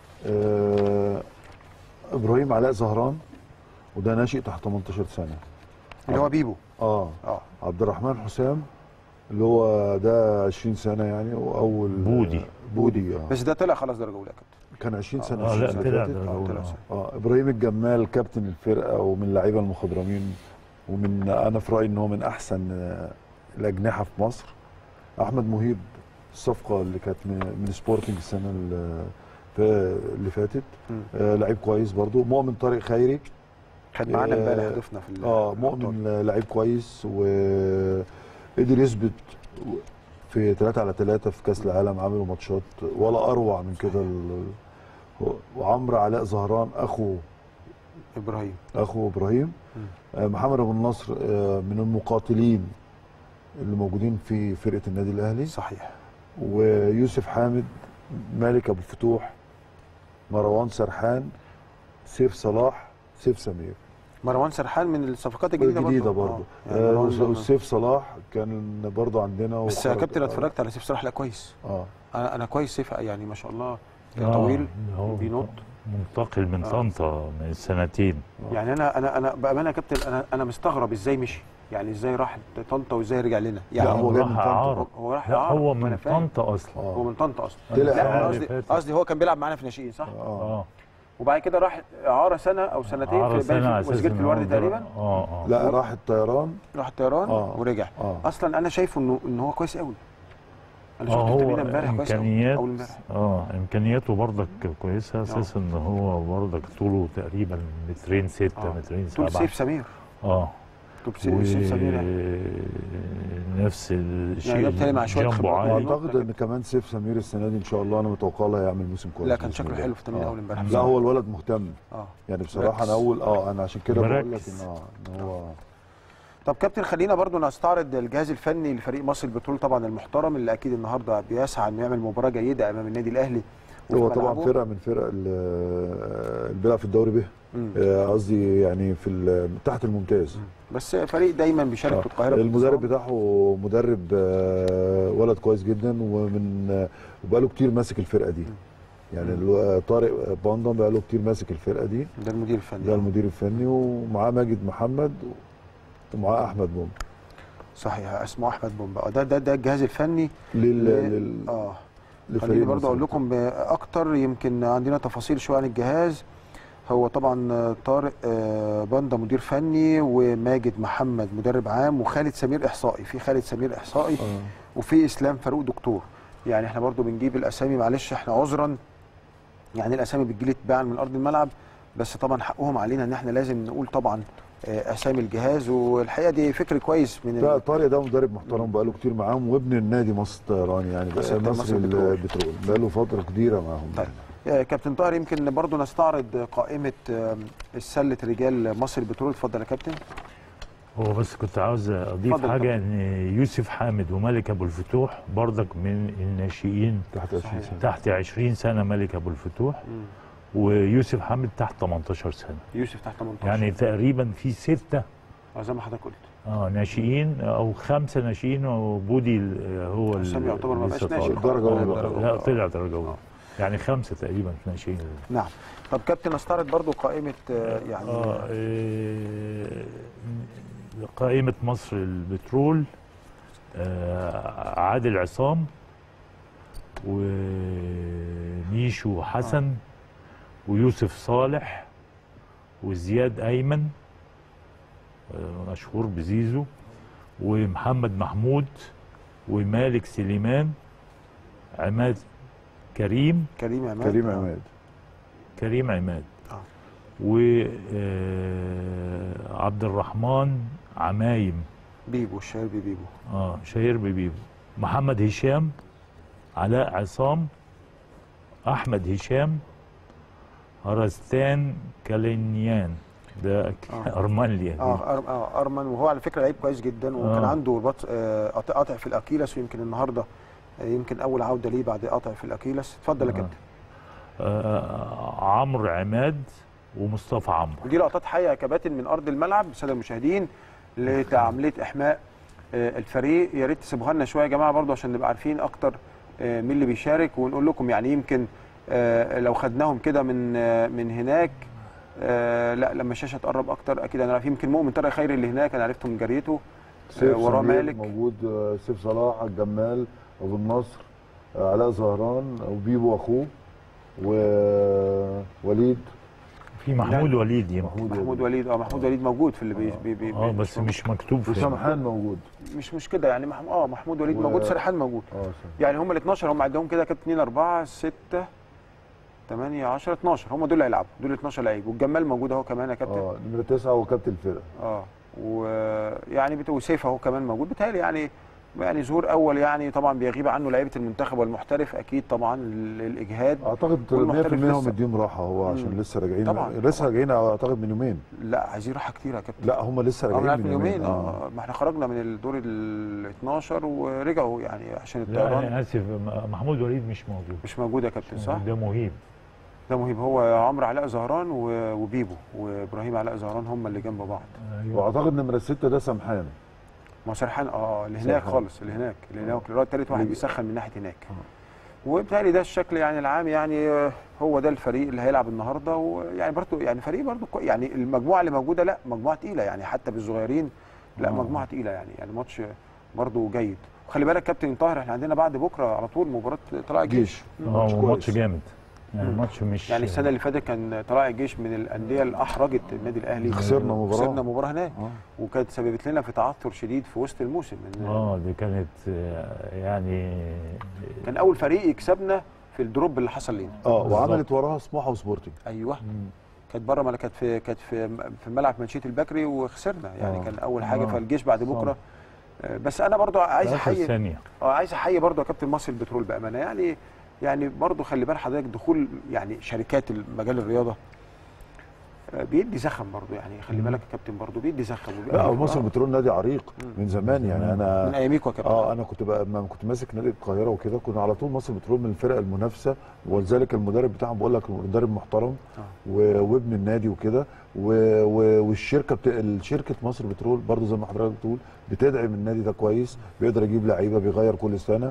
آه ابراهيم علاء زهران وده ناشئ تحت 18 سنه اللي هو بيبو اه اه عبد الرحمن حسام اللي هو ده 20 سنه يعني واول بودي. بودي اه بس ده طلع خلاص درجه اولى يا كابتن كان 20 سنه اه السنة لا اللي طلع فاتت. ده آه، الأول، طلع آه. سنة. اه ابراهيم الجمال كابتن الفرقه ومن اللعيبه المخضرمين ومن انا في رايي ان هو من احسن آه، الاجنحه في مصر احمد مهيب الصفقه اللي كانت من من سبورتنج السنه اللي ف- اللي فاتت مم. آه لعيب كويس برضو مؤمن طارق خيري كان معانا آه، امبارح ضيفنا في ال- اه في الأبطال. مؤمن آه، لعيب كويس وقدر يثبت في 3 على 3 في كاس العالم عملوا ماتشات ولا اروع من كده ال- وعمرو علاء زهران اخو ابراهيم اخو ابراهيم آه، محمد ابو النصر آه، من المقاتلين اللي موجودين في فرقه النادي الاهلي صحيح ويوسف حامد مالك ابو الفتوح مروان سرحان سيف صلاح سيف سمير مروان سرحان من الصفقات الجديده جديده برضه برضه آه. يعني مروان ده- وسيف صلاح كان برضه عندنا بس يا وخرج- كابتن أنا اتفرجت على سيف صلاح لا كويس اه انا انا كويس سيف يعني ما شاء الله آه، طويل هو بينط منتقل من آه. طنطا من سنتين يعني انا انا انا بامانه يا كابتن انا انا مستغرب ازاي مشي يعني ازاي راح طنطا وازاي رجع لنا يعني لا، هو جاي من راح طنطا. إعارة. هو راح لا إعارة، هو ما من أنا فاهم. طنطا اصلا اه هو من طنطا اصلا طلع لا انا السنة قصدي اللي فاتت. قصدي هو كان بيلعب معانا في ناشئين صح اه اه وبعد كده راح اعاره سنه او سنتين عرض في سنة على باين أساس وسجلت إن في هو الورد ده- تقريبا اه اه لا راح الطيران راح الطيران آه. ورجع اه اصلا انا شايفه انه ان هو كويس قوي انا اه شفت هو التمرين امبارح كويس قوي امكانيات اول امبارح اه امكانياته برضك كويسه اساسا ان هو برضك طوله تقريبا مترين ستة آه. مترين طول سبعة سيف سمير اه طول سيف سيف سمير يعني. نفس الشيء ده بالتالي مع شوية جنبه خبرات عالي واعتقد ان كمان سيف سمير السنه دي ان شاء الله انا متوقع له هيعمل موسم كويس لا كان بإذن شكله الله. حلو في التمرين آه. اول امبارح لا هو الولد مهتم اه يعني بصراحه مركز. انا اول اه انا عشان كده بقول لك مركز. ان اه ان هو طب كابتن خلينا برضو نستعرض الجهاز الفني لفريق مصر البترول طبعا المحترم اللي اكيد النهارده بيسعى انه يعمل مباراه جيده امام النادي الاهلي وفي هو طبعا ملعبه. فرقه من فرق ال- اللي بيلعب في الدوري به مم. آه، قصدي يعني في ال- تحت الممتاز بس فريق دايما بيشارك في القاهره المدرب بانتظام. بتاعه مدرب آه، ولد كويس جدا ومن آه، وبقاله كتير ماسك الفرقه دي يعني الو- طارق باندا بقاله كتير ماسك الفرقه دي ده المدير الفني ده المدير الفني ومعاه ماجد محمد ومعاه احمد بوم صحيح اسمه احمد بومبا ده ده ده الجهاز الفني لل... ل- لل... اه لفريق خليني برضه مصر. اقول لكم اكتر يمكن عندنا تفاصيل شويه عن الجهاز هو طبعا طارق آه، باندا مدير فني وماجد محمد مدرب عام وخالد سمير احصائي في خالد سمير احصائي آه. وفي اسلام فاروق دكتور يعني احنا برضو بنجيب الاسامي معلش احنا عذرا يعني الاسامي بتجيلي تباعا من ارض الملعب بس طبعا حقهم علينا ان احنا لازم نقول طبعا آه، اسامي الجهاز والحقيقه دي فكر كويس من لا ال- طارق ده مدرب محترم بقاله كتير معاهم وابن النادي مصر الطيران يعني بس بقى بتاع مصر مصر البترول. البترول بقاله فتره كبيره معاهم طيب آه، كابتن طاهر يمكن برضو نستعرض قائمه آه، السله رجال مصر البترول اتفضل يا كابتن هو بس كنت عاوز اضيف اتفضل حاجه ان يوسف حامد وملك ابو الفتوح برضك من الناشئين تحت 20 صحيح. سنه تحت 20 سنه ملك ابو الفتوح ويوسف حامد تحت 18 سنه يوسف تحت 18 يعني تقريبا في سته آه، زي ما حضرتك قلت اه ناشئين او خمسه ناشئين وبودي ال- هو ال- حسام يعتبر ما لسه بقاش ناشئ طالع. درجة خلاص، أولى. درجة لا أولى. طلع درجه اولى يعني خمسه تقريبا ناشئين نعم طب كابتن نستعرض برضو قائمه آه، يعني آه إيه، قائمة مصر البترول آه عادل عصام وميشو حسن ويوسف صالح وزياد أيمن آه مشهور بزيزو ومحمد محمود ومالك سليمان عماد كريم كريم عماد كريم آه. عماد كريم عماد آه. وعبد الرحمن عمايم بيبو الشهير ببيبو اه شهير ببيبو محمد هشام علاء عصام احمد هشام هرستان كالينيان ده آه. ارمانيا دي. اه أر... اه ارمن وهو على فكره لعيب كويس جدا وكان آه. عنده رباط آه قطع قطع في الاكيلس ويمكن النهارده آه يمكن اول عوده ليه بعد قطع في الاكيلس اتفضل يا آه. كابتن آه عمرو عماد ومصطفى عمرو ودي لقطات حيه يا كباتن من ارض الملعب الساده المشاهدين لعمليه احماء آه الفريق يا ريت تسيبوها لنا شويه يا جماعه برضو عشان نبقى عارفين اكتر آه مين اللي بيشارك ونقول لكم يعني يمكن آه لو خدناهم كده من آه من هناك آه لا لما الشاشه تقرب اكتر اكيد انا عارف يمكن مؤمن طارق خيري اللي هناك انا عرفته من جريته سيف وراه سمير مالك. موجود آه، سيف صلاح الجمال ابو النصر آه، علاء زهران وبيبو اخوه ووليد في محمود وليد يمكن محمود محمود وليد اه محمود وليد موجود في اللي بي بي بي اه بس مش مكتوب في وسمحان موجود مش مش كده يعني مح... اه محمود وليد و- موجود سرحان موجود اه سمحان. يعني هم ال 12 هم عندهم كده كابتن 2 4 6 8 10 12 هم دول اللي هيلعبوا دول 12 لعيب والجمال موجود اهو كمان يا كابتن اه نمرة تسعة وكابتن الفرقة اه ويعني بت... وسيف اهو كمان موجود بيتهيألي يعني يعني ظهور اول يعني طبعا بيغيب عنه لعيبه المنتخب والمحترف اكيد طبعا للاجهاد اعتقد 100% والمحترف لسه. هو مديهم راحه هو عشان مم. لسه راجعين طبعاً. لسه راجعين اعتقد من يومين لا عايزين راحه كتير يا كابتن لا هم لسه اه راجعين من من يومين آه. اه ما احنا خرجنا من الدور ال 12 ورجعوا يعني عشان لا الطيران انا اسف م- محمود وليد مش موجود مش موجود يا كابتن صح؟ ده مهيب ده مهم هو عمرو علاء زهران و- وبيبو وابراهيم علاء زهران هم اللي جنب بعض ايوه واعتقد نمره سته ده سمحان ما هو سرحان اه اللي هناك سرحان. خالص اللي هناك اللي هناك اللي هو التالت واحد اللي- بيسخن من ناحيه هناك وبالتالي ده الشكل يعني العام يعني آه، هو ده الفريق اللي هيلعب النهارده ويعني برضه يعني فريق برضه كوي- يعني المجموعه اللي موجوده لا مجموعه تقيله يعني حتى بالصغيرين لا آه. مجموعه تقيله يعني يعني ماتش برضه جيد وخلي بالك كابتن طاهر احنا عندنا بعد بكره على طول مباراه طلائع الجيش جيش اه ماتش ماتش كويس. جامد يعني مم. ماتش مش يعني السنه اللي فاتت كان طلائع الجيش من الانديه اللي احرجت النادي الاهلي خسرنا مباراة. خسرنا مباراه هناك آه. وكانت سببت لنا في تعثر شديد في وسط الموسم إن اه دي كانت آه، يعني كان اول فريق يكسبنا في الدروب اللي حصل لنا اه بالظبط. وعملت وراها سموحه وسبورتنج ايوه مم. كانت بره ما كانت في كانت في في ملعب منشيه البكري وخسرنا يعني آه. كان اول حاجه آه. فالجيش بعد بكره آه، بس انا برضو عايز في آخر احيي ثانيه اه عايز احيي برضو يا كابتن مصر البترول بامانه يعني يعني برضو خلي بال حضرتك دخول يعني شركات مجال الرياضه آه، بيدي زخم برضو يعني خلي مم. بالك يا كابتن برضو بيدي زخم وبيدي- لا ومصر آه، بترول نادي عريق من زمان يعني من انا اياميكوا يا كابتن اه انا كنت بقى لما كنت ماسك نادي القاهره وكده كنا على طول مصر بترول من الفرق المنافسه ولذلك المدرب بتاعهم بقول لك مدرب محترم آه. و- وابن النادي وكده و- و- والشركه بت... شركه مصر بترول برضو زي ما حضرتك بتقول بتدعم النادي ده كويس بيقدر يجيب لعيبه بيغير كل سنه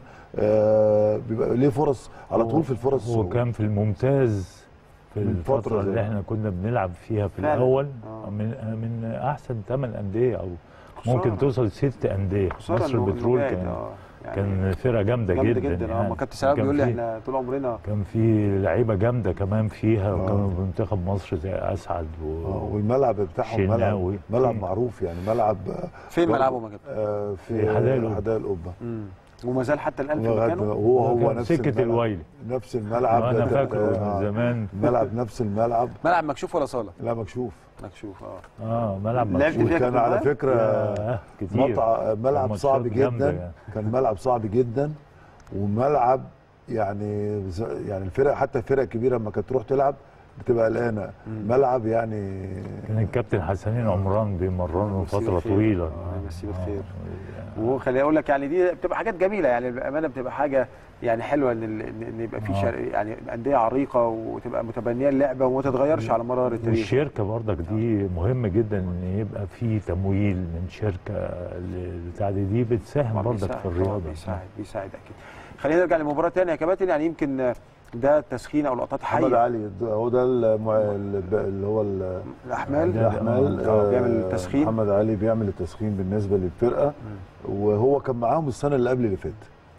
آه بيبقى ليه فرص على طول في الفرص هو كان في الممتاز في من فترة الفترة اللي زي- احنا كنا بنلعب فيها في فعلا. الأول آه. من من أحسن ثمان أندية أو خسارة. ممكن توصل ست أندية خسارة مصر إنه- إنه البترول بعد، كان آه، يعني كان فرقة جامدة, جامده جدا, جدا اه يعني. ما كابتن سلام كان بيقول لي في- احنا طول عمرنا كان في لعيبة جامدة كمان فيها آه. وكانوا في منتخب مصر زي أسعد و... آه والملعب بتاعهم ملعب شناوي. ملعب مم. معروف يعني ملعب فين برضو- ملعبهم يا كابتن؟ آه في في حدائق القبة. حدائق القبه مم. وما زال حتى الان في لغاية مكانه هو هو كان نفس سكة الملعب الويلي نفس الملعب أنا ده- فاكره آه، من زمان الملعب نفس الملعب ملعب مكشوف ولا صاله؟ لا مكشوف مكشوف اه اه ملعب لعبت مكشوف. فيها وكان كابتن على طاهر؟ فكره ياه، كتير مطع ملعب ماتشات صعب جامدة جدا يعني. كان ملعب صعب جدا وملعب يعني ز- يعني الفرق حتى الفرق الكبيره لما كانت تروح تلعب بتبقى قلقانه ملعب يعني كان الكابتن حسنين عمران بيمرنه مسيه فترة بالخير. طويلة آه، يمسيه بالخير. آه. وخليني اقول لك يعني دي بتبقى حاجات جميله يعني بامانه بتبقى حاجه يعني حلوه ان ال- ان إن يبقى في آه. شر... يعني انديه عريقه وتبقى متبنيه اللعبه وما تتغيرش على مر التاريخ والشركة برضك دي مهم جدا ان يبقى في تمويل من شركة ل- بتاع دي, دي بتساهم طبعاً برضك بيساعد، في الرياضة طبعاً بيساعد بيساعد اكيد خلينا نرجع لمباراه ثانيه يا كباتن يعني يمكن ده تسخين او لقطات محمد حيه علي ده- هو ده الم- ال- اللي هو ال- الاحمال ده- الاحمال آه، بيعمل آه، التسخين. محمد علي بيعمل التسخين بالنسبه للفرقه وهو كان معاهم السنه اللي قبل اللي فاتت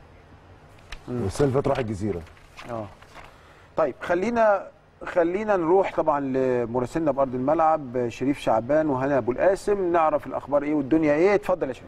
مم. والسنه اللي فاتت راح الجزيره اه طيب خلينا خلينا نروح طبعا لمراسلنا بارض الملعب شريف شعبان وهنا ابو القاسم نعرف الاخبار ايه والدنيا ايه اتفضل يا شريف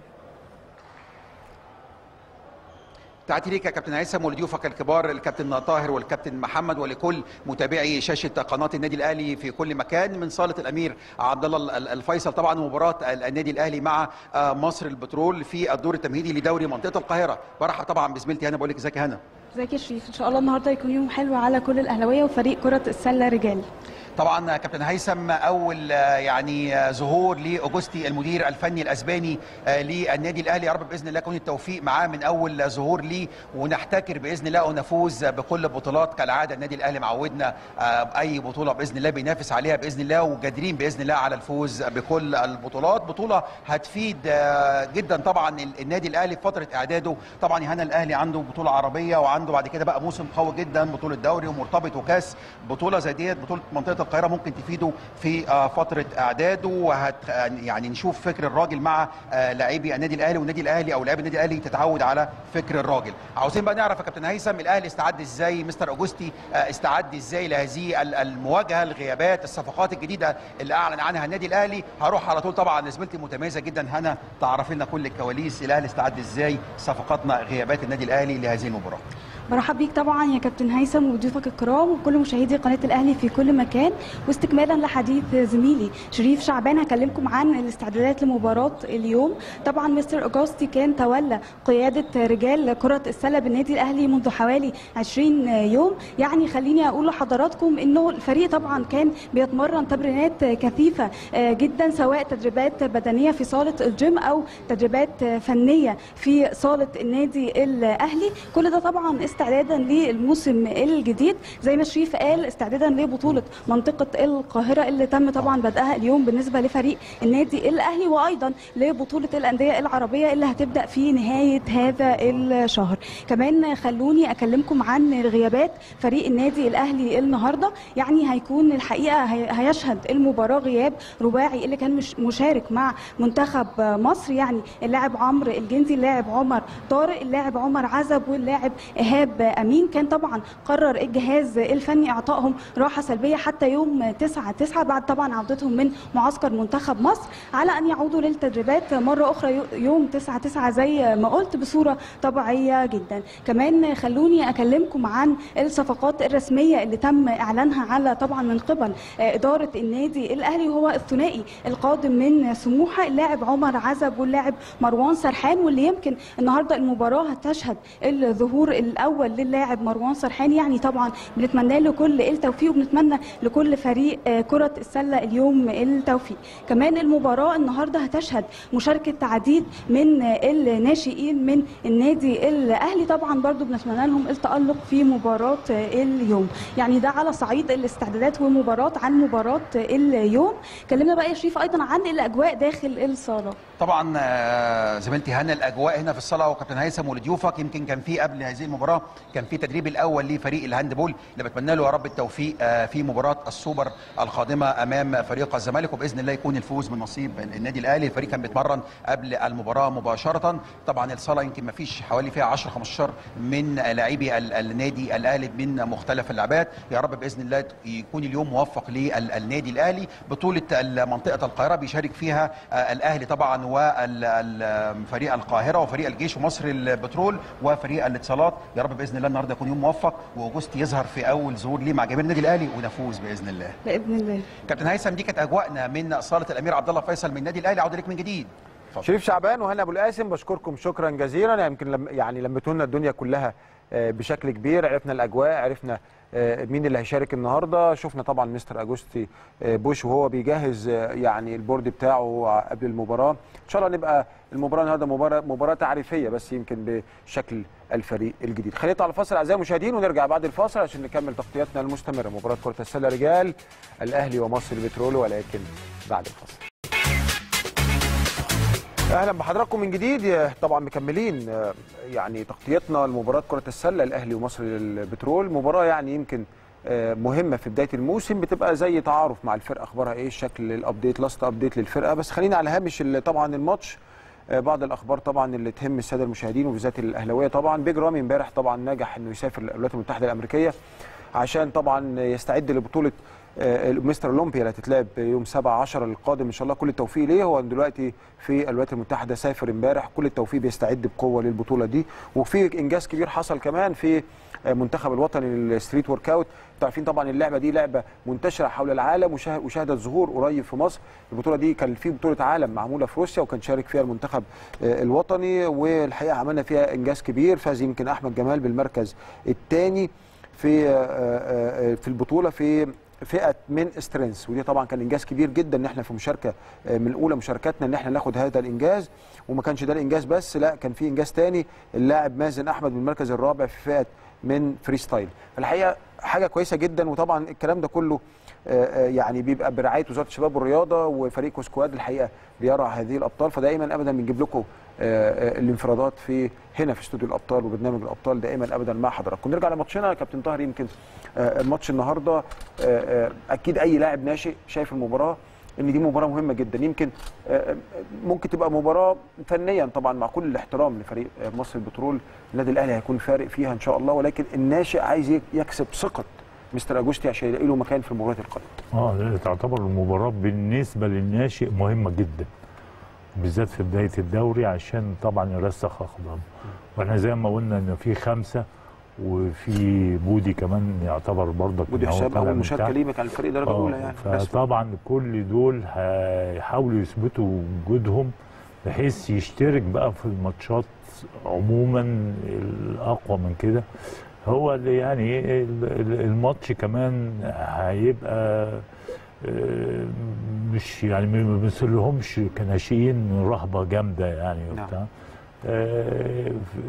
تحياتي ليك يا كابتن هيثم ولضيوفك الكبار الكابتن طاهر والكابتن محمد ولكل متابعي شاشه قناه النادي الاهلي في كل مكان من صاله الامير عبد الله ال- الفيصل طبعا مباراه ال- النادي الاهلي مع آه، مصر البترول في الدور التمهيدي لدوري منطقه القاهره برحب طبعا بزميلتي هنا بقول لك ازيك يا هنا ازيك يا شريف ان شاء الله النهارده يكون يوم حلو على كل الاهلاويه وفريق كره السله رجال طبعا كابتن هيثم اول آه، يعني آه، ظهور لاوجستي المدير الفني الاسباني آه، للنادي الاهلي يا رب باذن الله يكون التوفيق معاه من اول ظهور ليه ونحتكر باذن الله ونفوز بكل البطولات كالعاده النادي الاهلي معودنا آه، باي بطوله باذن الله بينافس عليها باذن الله وقادرين باذن الله على الفوز بكل البطولات بطوله هتفيد آه، جدا طبعا ال- النادي الاهلي في فتره اعداده طبعا هنا الاهلي عنده بطوله عربيه وعنده بعد كده بقى موسم قوي جدا بطوله دوري ومرتبط وكاس بطوله زي ديت بطوله منطقه القاهره ممكن تفيده في آه، فتره اعداده وهت يعني نشوف فكر الراجل مع آه، لاعبي النادي الاهلي والنادي الاهلي او لاعبي النادي الاهلي تتعود على فكر الراجل عاوزين بقى نعرف يا كابتن هيثم الاهلي استعد ازاي مستر اوجستي آه، استعد ازاي لهذه ال- المواجهه الغيابات الصفقات الجديده اللي اعلن عنها النادي الاهلي هروح على طول طبعا لزميلتي المتميزه جدا هنا تعرف لنا كل الكواليس الاهلي استعد ازاي صفقاتنا غيابات النادي الاهلي لهذه المباراه برحب بيك طبعا يا كابتن هيثم وضيوفك الكرام وكل مشاهدي قناه الاهلي في كل مكان واستكمالا لحديث زميلي شريف شعبان هكلمكم عن الاستعدادات لمباراه اليوم طبعا مستر اوجوستي كان تولى قياده رجال كره السله بالنادي الاهلي منذ حوالي 20 يوم يعني خليني اقول لحضراتكم انه الفريق طبعا كان بيتمرن تمرينات كثيفه جدا سواء تدريبات بدنيه في صاله الجيم او تدريبات فنيه في صاله النادي الاهلي كل ده طبعا استعدادا للموسم الجديد زي ما شريف قال استعدادا لبطوله منطقه القاهره اللي تم طبعا بدأها اليوم بالنسبه لفريق النادي الاهلي وايضا لبطوله الانديه العربيه اللي هتبدا في نهايه هذا الشهر كمان خلوني اكلمكم عن غيابات فريق النادي الاهلي النهارده يعني هيكون الحقيقه هي- هيشهد المباراه غياب رباعي اللي كان مش مشارك مع منتخب مصر يعني اللاعب عمرو الجندي اللاعب عمر طارق اللاعب عمر عزب واللاعب ايهاب امين كان طبعا قرر الجهاز الفني اعطائهم راحه سلبيه حتى يوم 9 9 بعد طبعا عودتهم من معسكر منتخب مصر على ان يعودوا للتدريبات مره اخرى يو- يوم 9 9 زي ما قلت بصوره طبيعيه جدا كمان خلوني اكلمكم عن الصفقات الرسميه اللي تم اعلانها على طبعا من قبل آه، اداره النادي الاهلي وهو الثنائي القادم من سموحه اللاعب عمر عزب واللاعب مروان سرحان واللي يمكن النهارده المباراه هتشهد الظهور الاول للاعب مروان سرحان يعني طبعا بنتمنى له كل التوفيق وبنتمنى لكل فريق آه، كره السله اليوم التوفيق كمان المباراه النهارده هتشهد مشاركه عديد من آه، الناشئين من النادي الاهلي طبعا برضو بنتمنى لهم التالق في مباراه آه، اليوم يعني ده على صعيد الاستعدادات ومباراه عن مباراه اليوم كلمنا بقى يا شريف ايضا عن الاجواء داخل الصاله طبعا آه، زميلتي هنا الاجواء هنا في الصاله وكابتن هيثم ولضيوفك يمكن كان في قبل هذه المباراه كان في تدريب الاول لفريق الهاندبول اللي بتمنى له يا رب التوفيق آه، في مباراه السوبر القادمه امام فريق الزمالك وباذن الله يكون الفوز من نصيب النادي الاهلي الفريق كان بيتمرن قبل المباراه مباشره طبعا الصاله يمكن ما فيش حوالي فيها 10 15 من لاعبي ال- النادي الاهلي من مختلف اللعبات يا رب باذن الله يكون اليوم موفق للنادي الاهلي بطوله منطقه القاهره بيشارك فيها آه، الاهلي طبعا وفريق القاهره وفريق الجيش ومصر البترول وفريق الاتصالات يا رب باذن الله النهارده يكون يوم موفق واوجست يظهر في اول ظهور ليه مع جماهير النادي الاهلي ونفوز باذن الله باذن الله كابتن هيثم دي كانت اجواءنا من صاله الامير عبد الله فيصل من النادي الاهلي عوده لك من جديد اتفضل. شريف شعبان وهنا ابو القاسم بشكركم شكرا جزيلا يمكن لم يعني لمتوا لنا الدنيا كلها آه، بشكل كبير عرفنا الاجواء عرفنا آه، مين اللي هيشارك النهارده شفنا طبعا مستر اجوستي آه، بوش وهو بيجهز آه، يعني البورد بتاعه قبل المباراه ان شاء الله نبقى المباراه النهارده مباراه مباراه تعريفيه بس يمكن بشكل الفريق الجديد خلينا نطلع الفاصل اعزائي المشاهدين ونرجع بعد الفاصل عشان نكمل تغطيتنا المستمره مباراه كره السله رجال الاهلي ومصر البترول ولكن بعد الفاصل اهلا بحضراتكم من جديد طبعا مكملين آه، يعني تغطيتنا لمباراه كره السله الاهلي ومصر البترول مباراه يعني يمكن آه، مهمه في بدايه الموسم بتبقى زي تعارف مع الفرقه اخبارها ايه الشكل الابديت لاست ابديت للفرقه بس خلينا على هامش ال- طبعا الماتش آه، بعض الاخبار طبعا اللي تهم الساده المشاهدين وبالذات الاهلاويه طبعا بيج رامي امبارح طبعا نجح انه يسافر الولايات المتحده الامريكيه عشان طبعا يستعد لبطوله آه، مستر اولمبيا اللي هتتلعب يوم 7 10 القادم ان شاء الله كل التوفيق ليه هو دلوقتي في الولايات المتحده سافر امبارح كل التوفيق بيستعد بقوه للبطوله دي وفي انجاز كبير حصل كمان في آه، منتخب الوطني للستريت ورك اوت انتوا عارفين طبعا اللعبه دي لعبه منتشره حول العالم وشاه- وشهدت ظهور قريب في مصر البطوله دي كان في بطوله عالم معموله في روسيا وكان شارك فيها المنتخب آه، الوطني والحقيقه عملنا فيها انجاز كبير فاز يمكن احمد جمال بالمركز الثاني في آه، آه، آه، في البطوله في فئه من سترينث ودي طبعا كان انجاز كبير جدا ان احنا في مشاركه آه، من اولى مشاركاتنا ان احنا ناخد هذا الانجاز وما كانش ده الانجاز بس لا كان في انجاز تاني اللاعب مازن احمد من المركز الرابع في فئه من فري ستايل الحقيقه حاجه كويسه جدا وطبعا الكلام ده كله آه، آه، يعني بيبقى برعايه وزاره الشباب والرياضه وفريق كوسكواد الحقيقه بيرعى هذه الابطال فدائما ابدا بنجيب لكم آه، آه، الانفرادات في هنا في استوديو الابطال وبرنامج الابطال دائما ابدا مع حضراتكم نرجع لماتشنا يا كابتن طاهر يمكن آه، الماتش النهارده آه، آه، اكيد اي لاعب ناشئ شايف المباراه ان دي مباراه مهمه جدا يمكن آه، آه، ممكن تبقى مباراه فنيا طبعا مع كل الاحترام لفريق آه، مصر البترول النادي الاهلي هيكون فارق فيها ان شاء الله ولكن الناشئ عايز يك- يكسب ثقه مستر اجوستي عشان يلاقي له مكان في المباراه القادمه اه ده تعتبر المباراة بالنسبة للناشئ مهمة جدا بالذات في بداية الدوري عشان طبعا يرسخ أقدامه واحنا زي ما قلنا ان في خمسة وفي بودي كمان يعتبر برضك بودي إن هو حسام طالع اول من مشاركه تحت. ليه كان الفريق درجه آه، اولى يعني بس فطبعا كل دول هيحاولوا يثبتوا وجودهم بحيث يشترك بقى في الماتشات عموما الاقوى من كده هو اللي يعني ال- ال- الماتش كمان هيبقى آه، مش يعني ما بيمثلهمش كناشئين رهبه جامده يعني نعم. وبتاع آه،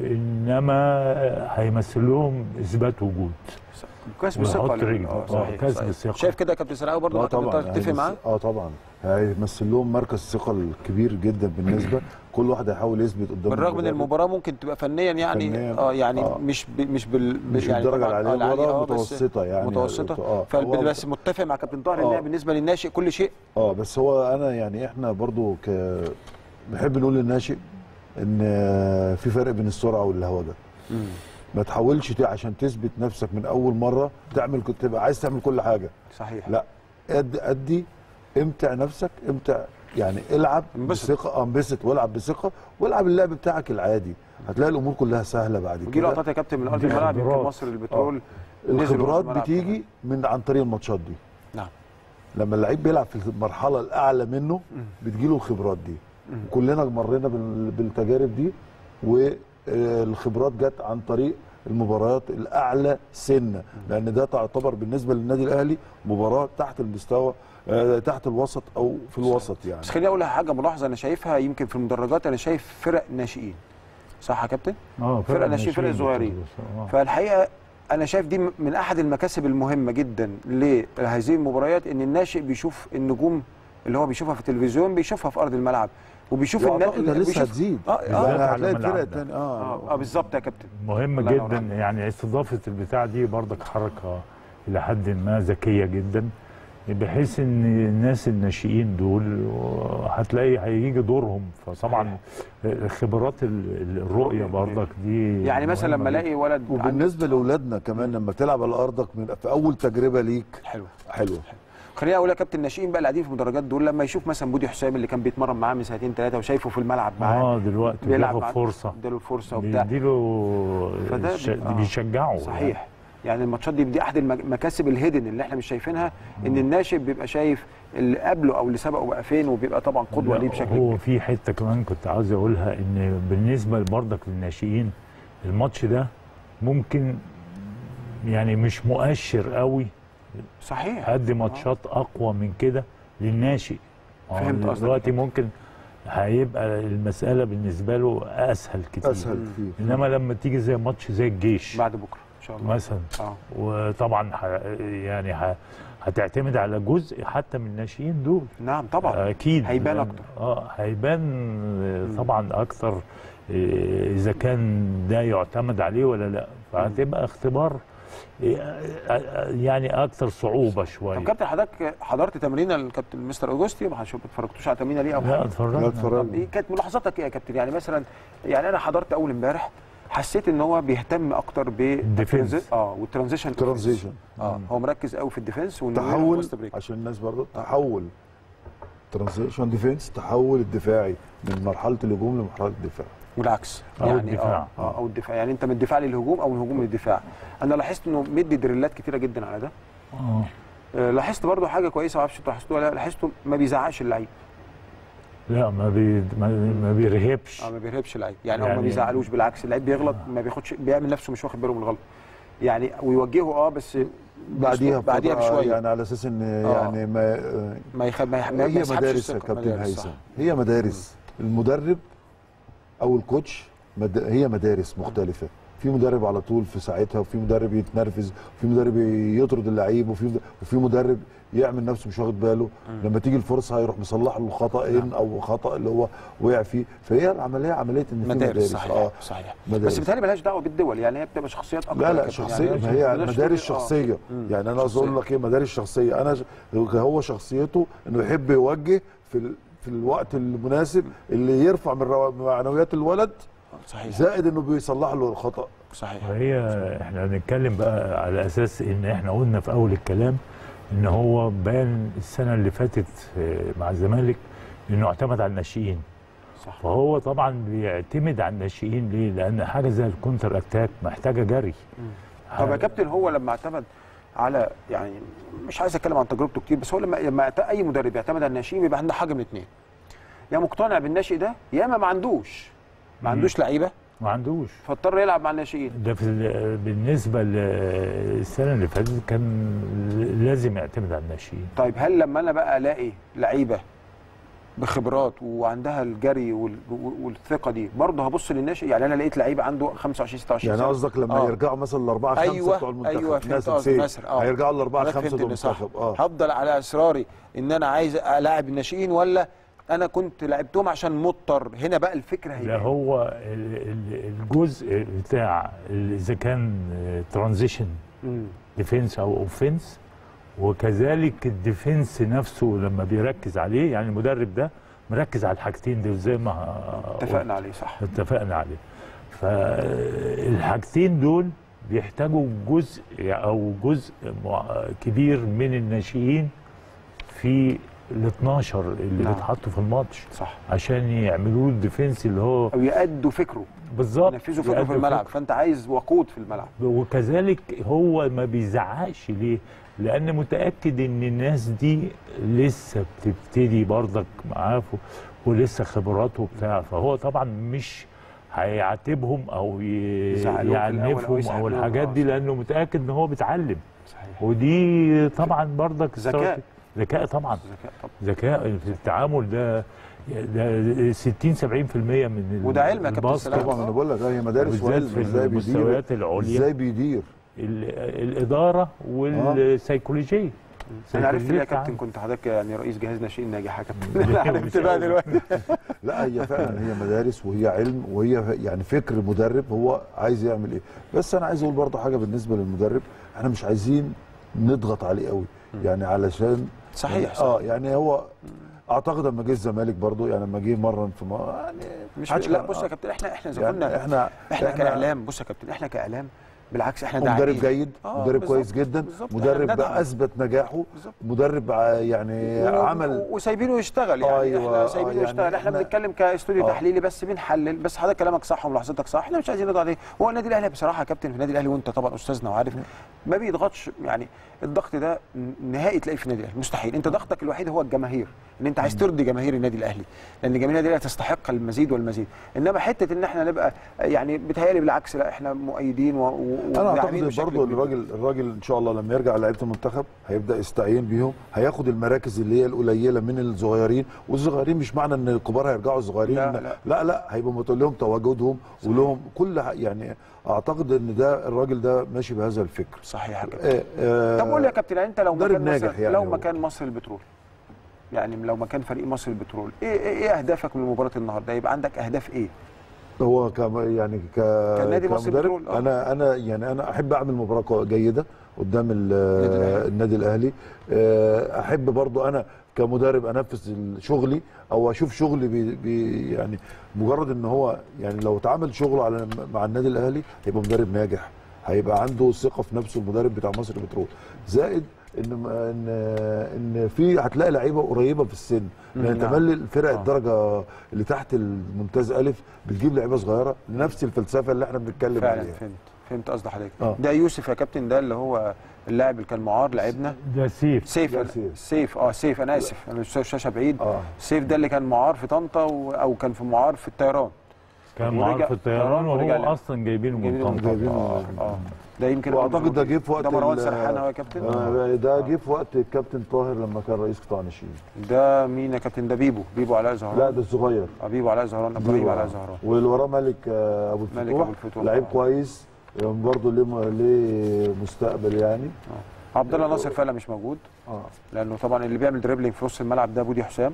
انما هيمثل لهم اثبات وجود كسب الثقه ويحط لل- رجله. اه آه، صحيح كسب صحيح. الثقة. شايف كده يا كابتن سراوي برضه اه حضرتك طبعا تقدر تتفق هيمس- معاه اه طبعا هيمثل لهم مركز ثقه الكبير جدا بالنسبه كل واحد هيحاول يثبت قدام بالرغم ان المدرب. المباراه ممكن تبقى فنيا يعني فنياً، اه يعني آه. مش ب مش بال مش يعني الدرجه طبعاً، اللي آه، عليها العالية، المباراه آه، بس متوسطه يعني متوسطه اه فال- هو- بس متفق مع كابتن طاهر آه. انها بالنسبه للناشئ كل شيء اه بس هو انا يعني احنا برضو ك بنحب نقول للناشئ ان في فرق بين السرعه والهوجه ما تحاولش ت- عشان تثبت نفسك من اول مره تعمل كنت تبقى عايز تعمل كل حاجه صحيح لا ادي ادي امتع نفسك امتع يعني العب انبسط. بثقه اه انبسط والعب بثقه والعب اللعب بتاعك العادي هتلاقي الامور كلها سهله بعد ودي كده لقطات يا كابتن من ارض دي الملعب يمكن خبرات. مصر البترول نزلوا الخبرات الملعب بتيجي من عن طريق الماتشات دي نعم لما اللعيب بيلعب في المرحله الاعلى منه بتجيله الخبرات دي كلنا مرينا بال- بالتجارب دي والخبرات جت عن طريق المباريات الاعلى سنه لان ده تعتبر بالنسبه للنادي الاهلي مباراه تحت المستوى آه، تحت الوسط او في الوسط يعني بس خليني اقول لك حاجه ملاحظه انا شايفها يمكن في المدرجات انا شايف فرق ناشئين صح يا كابتن؟ اه فرق ناشئين فرق صغيرين آه. فالحقيقه انا شايف دي من احد المكاسب المهمه جدا لهذه المباريات ان الناشئ بيشوف النجوم اللي هو بيشوفها في التلفزيون بيشوفها في ارض الملعب وبيشوف واعتقد النا- ده لسه بيشوف- هتزيد اه يعني اه, على هتلاقي الفرق ملعبنا. الثانيه آه, اه آه بالظبط يا كابتن مهم الله ينور جدا عليك. يعني استضافه البتاع دي برضك حركه الى حد ما ذكيه جدا بحيث ان الناس الناشئين دول هتلاقي هيجي دورهم فطبعا خبرات ال- الرؤيه برضك دي يعني مثلا لما مهمة الاقي ولد عنده- وبالنسبه لاولادنا كمان لما تلعب على ارضك من في اول تجربه ليك حلو حلوه خليني اقول يا كابتن الناشئين بقى اللي قاعدين في المدرجات دول لما يشوف مثلا بودي حسام اللي كان بيتمرن معاه من سنتين ثلاثه وشايفه في الملعب معاه اه دلوقتي بيلعب بياخد معاه فرصه اداله الفرصه وبتاع بيديله فده ش- بي- آه. بيشجعه صحيح يعني الماتشات دي دي احد المكاسب الهيدن اللي احنا مش شايفينها ان الناشئ بيبقى شايف اللي قبله او اللي سبقه بقى فين وبيبقى طبعا قدوه لا، ليه بشكل هو كبير في حته كمان كنت عاوز اقولها ان بالنسبه برضك للناشئين الماتش ده ممكن يعني مش مؤشر قوي صحيح قد ماتشات اقوى من كده للناشئ آه، فهمت قصدك دلوقتي يا ممكن هيبقى المساله بالنسبه له اسهل كتير اسهل كتير انما لما تيجي زي ماتش زي الجيش بعد بكره ان شاء الله مثلا اه وطبعا ح- يعني ح- هتعتمد على جزء حتى من الناشئين دول نعم طبعا اكيد هيبان لأن- أكتر. اه هيبان طبعا اكتر آه، اذا كان ده يعتمد عليه ولا لا فهتبقى اختبار آه، آه، يعني اكتر صعوبه شويه طب كابتن حضرتك حضرت تمرين الكابتن مستر اوجوستي ما شوف- اتفرجتوش على تمرينه ليه او لا حاجه لا اتفرجنا اتفرج طب ايه كانت ملاحظاتك ايه يا كابتن يعني مثلا يعني انا حضرت اول امبارح حسيت ان هو بيهتم اكتر الديفنس. بالترانزي- اه والترانزيشن ترانزيشن اه هو مركز قوي في الديفنس والنهاية في تحول وسط بريك. عشان الناس برضه تحول ترانزيشن ديفense تحول الدفاعي من مرحله الهجوم لمرحله الدفاع والعكس أو يعني الدفاع. اه, آه او الدفاع يعني انت من الدفاع للهجوم او من الهجوم للدفاع انا لاحظت انه مدي دريلات كتيره جدا على ده اه آه لاحظت برضو حاجه كويسه ما اعرفش انتوا لاحظتوها ولا لا لاحظته ما بيزعقش اللعيب لا ما بي ما, ما بيرهبش اه ما بيرهبش اللعيب يعني, هو يعني- ما بيزعلوش بالعكس اللعيب بيغلط ما بياخدش بيعمل نفسه مش واخد باله من الغلط يعني ويوجهه اه بس بعديها بعديها بفترة بشويه يعني على اساس ان آه. يعني ما ما يخ... ما, يح... ما هي يسحبش مدارس يا الثقة. كابتن مدارس، هيثم صح. هي مدارس المدرب او الكوتش مد... هي مدارس مختلفه في مدرب على طول في ساعتها وفي مدرب يتنرفز وفي مدرب يطرد اللعيب وفي وفي مدرب يعمل نفسه مش واخد باله لما تيجي الفرصه هيروح مصلح له الخطأين او خطأ اللي هو وقع فيه فهي العمليه عمليه ان في مدارس مدارس صحيح اه صحيح مدارس. بس بيتهيألي ملهاش دعوه بالدول يعني هي بتبقى شخصيات اكتر لا يا لا كابتن. شخصيه يعني ما هي بلاش مدارس تقول- آه. شخصيه مم. يعني انا عاوز شخصية. اقول لك ايه مدارس شخصيه انا ش- هو شخصيته انه يحب يوجه في ال... في الوقت المناسب اللي يرفع من رو- معنويات الولد صحيح زائد انه بيصلح له الخطا صحيح وهي احنا هنتكلم بقى على اساس ان احنا قلنا في اول الكلام ان هو بان السنه اللي فاتت آه، مع الزمالك انه اعتمد على الناشئين صح. فهو طبعا بيعتمد على الناشئين ليه؟ لان حاجه زي الكونتر اتاك محتاجه جري طب يا كابتن هو لما اعتمد على يعني مش عايز اتكلم عن تجربته كتير بس هو لما لما اعت- اي مدرب يعتمد على الناشئين بيبقى عنده حاجه من اتنين يا مقتنع بالناشئ ده يا اما ما عندوش ما عندوش لعيبه ما عندوش فاضطر يلعب مع الناشئين ده في ال- بالنسبه للسنه اللي فاتت كان لازم يعتمد على الناشئين طيب هل لما انا بقى الاقي لعيبه بخبرات وعندها الجري وال- والثقه دي برضه هبص للناشئ يعني انا لقيت لعيبه عنده 25 26 يعني سنه قصدك لما آه. يرجعوا مثلا الاربعه خمسه ايوه بتوع المنتخب ايوه فهمت ناس قصدي نسيت. مثلا اه هيرجعوا الاربعه أنا خمسه فهمت دول إن صح. المنتخب اه هفضل على اصراري ان انا عايز الاعب الناشئين ولا انا كنت لعبتهم عشان مضطر هنا بقى الفكره لا هي هو ال- ال- الجزء بتاع ال- اذا كان ترانزيشن مم. ديفنس او اوفنس وكذلك الديفنس نفسه لما بيركز عليه يعني المدرب ده مركز على الحاجتين دول زي ما اتفقنا عليه صح اتفقنا عليه فالحاجتين دول بيحتاجوا جزء او جزء مع- كبير من الناشئين في ال 12 اللي نعم. بيتحطوا في الماتش صح عشان يعملوا الديفنس اللي هو او يأدوا فكره بالظبط ينفذوا فكره في يأدوا الملعب فانت عايز وقود في الملعب وكذلك هو ما بيزعقش ليه؟ لأن متأكد إن الناس دي لسه بتبتدي برضك معاه ف- ولسه خبراته بتاع فهو طبعا مش هيعاتبهم أو ي- يزعلهم في الأول أو يعنفهم أو يسحبهم. الحاجات آه، دي صح. لأنه متأكد إن هو بيتعلم صحيح ودي طبعا برضك ذكاء. استراتيجية. ذكاء طبعا ذكاء طبعا ذكاء في التعامل ده ده 60 70% من وده علم يا كابتن الباسكت. سلام. طبعا انا بقول لك هي مدارس وبالذات وعلم في ازاي بيدير المستويات العليا ازاي بيدير ال- الاداره والسيكولوجيه انا عرفت ليه يا سيكولوجية كابتن كنت حضرتك يعني رئيس جهاز ناشئين ناجح يا كابتن انا عرفت بقى دلوقتي لا هي فعلا هي مدارس وهي علم وهي يعني فكر مدرب هو عايز يعمل ايه بس انا عايز اقول برضه حاجه بالنسبه للمدرب احنا مش عايزين نضغط عليه قوي يعني علشان صحيح صح. اه يعني هو اعتقد لما جه الزمالك برضه يعني لما جه مره في م- يعني مش محدش لا كان- بص يا آه. كابتن احنا احنا زي يعني قلنا احنا احنا كاعلام بص يا كابتن احنا كاعلام بالعكس احنا مدرب داعمين. جيد آه، مدرب بالظبط، كويس جدا بالظبط. مدرب إحنا ندعم. اثبت نجاحه بالظبط. مدرب ع- يعني و- عمل وسايبينه يشتغل يعني أيوة، احنا آه، سايبينه يعني يشتغل احنا إحنا- بنتكلم كاستوديو آه. تحليلي بس بنحلل بس حضرتك كلامك صح وملاحظتك صح احنا مش عايزين نضغط عليه هو النادي الاهلي بصراحه يا كابتن في النادي الاهلي وانت طبعا استاذنا وعارف ما بيضغطش يعني الضغط ده نهائي تلاقيه في النادي الاهلي مستحيل انت ضغطك الوحيد هو الجماهير ان انت عايز ترضي جماهير النادي الاهلي لان جماهير النادي الاهلي تستحق المزيد والمزيد انما حته ان احنا نبقى يعني بيتهيألي بالعكس لا احنا مؤيدين و- و- انا وداعمين اعتقد بشكل برضه كبير. الراجل الراجل ان شاء الله لما يرجع لعيبه المنتخب هيبدا يستعين بيهم هياخد المراكز اللي هي القليله من الصغيرين والصغيرين مش معنى ان الكبار هيرجعوا صغيرين لا، لا لا. لا, لا هيبقى متقول لهم تواجدهم ولهم كل ح- يعني اعتقد ان ده الراجل ده ماشي بهذا الفكر صحيح يا كابتن آه آه طب قول لي يا كابتن يعني انت لو مدرب مكان ناجح مصر يعني لو هو. مكان مصر البترول يعني لو مكان فريق مصر البترول ايه ايه, إيه اهدافك من مباراه النهارده يبقى عندك اهداف ايه هو ك يعني ك كنادي مصر كمدرب بترول، آه. انا انا يعني انا احب اعمل مباراه قو- جيده قدام ال- النادي الأهلي. النادي الاهلي آه، احب برضو انا كمدرب انفذ ال- شغلي او اشوف شغلي بي بي يعني مجرد ان هو يعني لو اتعمل شغله على مع النادي الاهلي هيبقى مدرب ناجح هيبقى عنده ثقه في نفسه المدرب بتاع مصر بترول زائد ان ان ان في هتلاقي لعيبه قريبه في السن لان نعم. تملي الفرق آه. الدرجه اللي تحت الممتاز الف بتجيب لعيبه صغيره لنفس الفلسفه اللي احنا بنتكلم فعلا عليها فهمت فهمت قصد حضرتك آه. ده يوسف يا كابتن ده اللي هو اللاعب اللي كان معار لعبنا ده سيف سيف ده أنا- سيف. سيف اه سيف انا اسف انا مش شايف الشاشه بعيد اه سيف ده اللي كان معار في طنطا و... او كان في معار في الطيران كان ورجع- معاه في الطيران ورجع وهو لنا. اصلا جايبينه من جايبينه من طنطا جايبينه اه اه ده يمكن واعتقد ده جه في وقت ده مروان ال- سرحان هو يا كابتن آه، ده جه في وقت الكابتن طاهر لما كان رئيس قطاع الناشئين ده مين يا كابتن ده بيبو بيبو علاء زهران لا ده الصغير آه، بيبو علاء زهران ابراهيم علاء زهران واللي وراه ملك آه، ابو ملك الفتوح أبو الفتوح. لعيب آه. كويس يعني برضه ليه ليه مستقبل يعني عبد الله ناصر فعلا مش موجود اه لانه طبعا اللي بيعمل دريبلينج في نص الملعب ده بودي حسام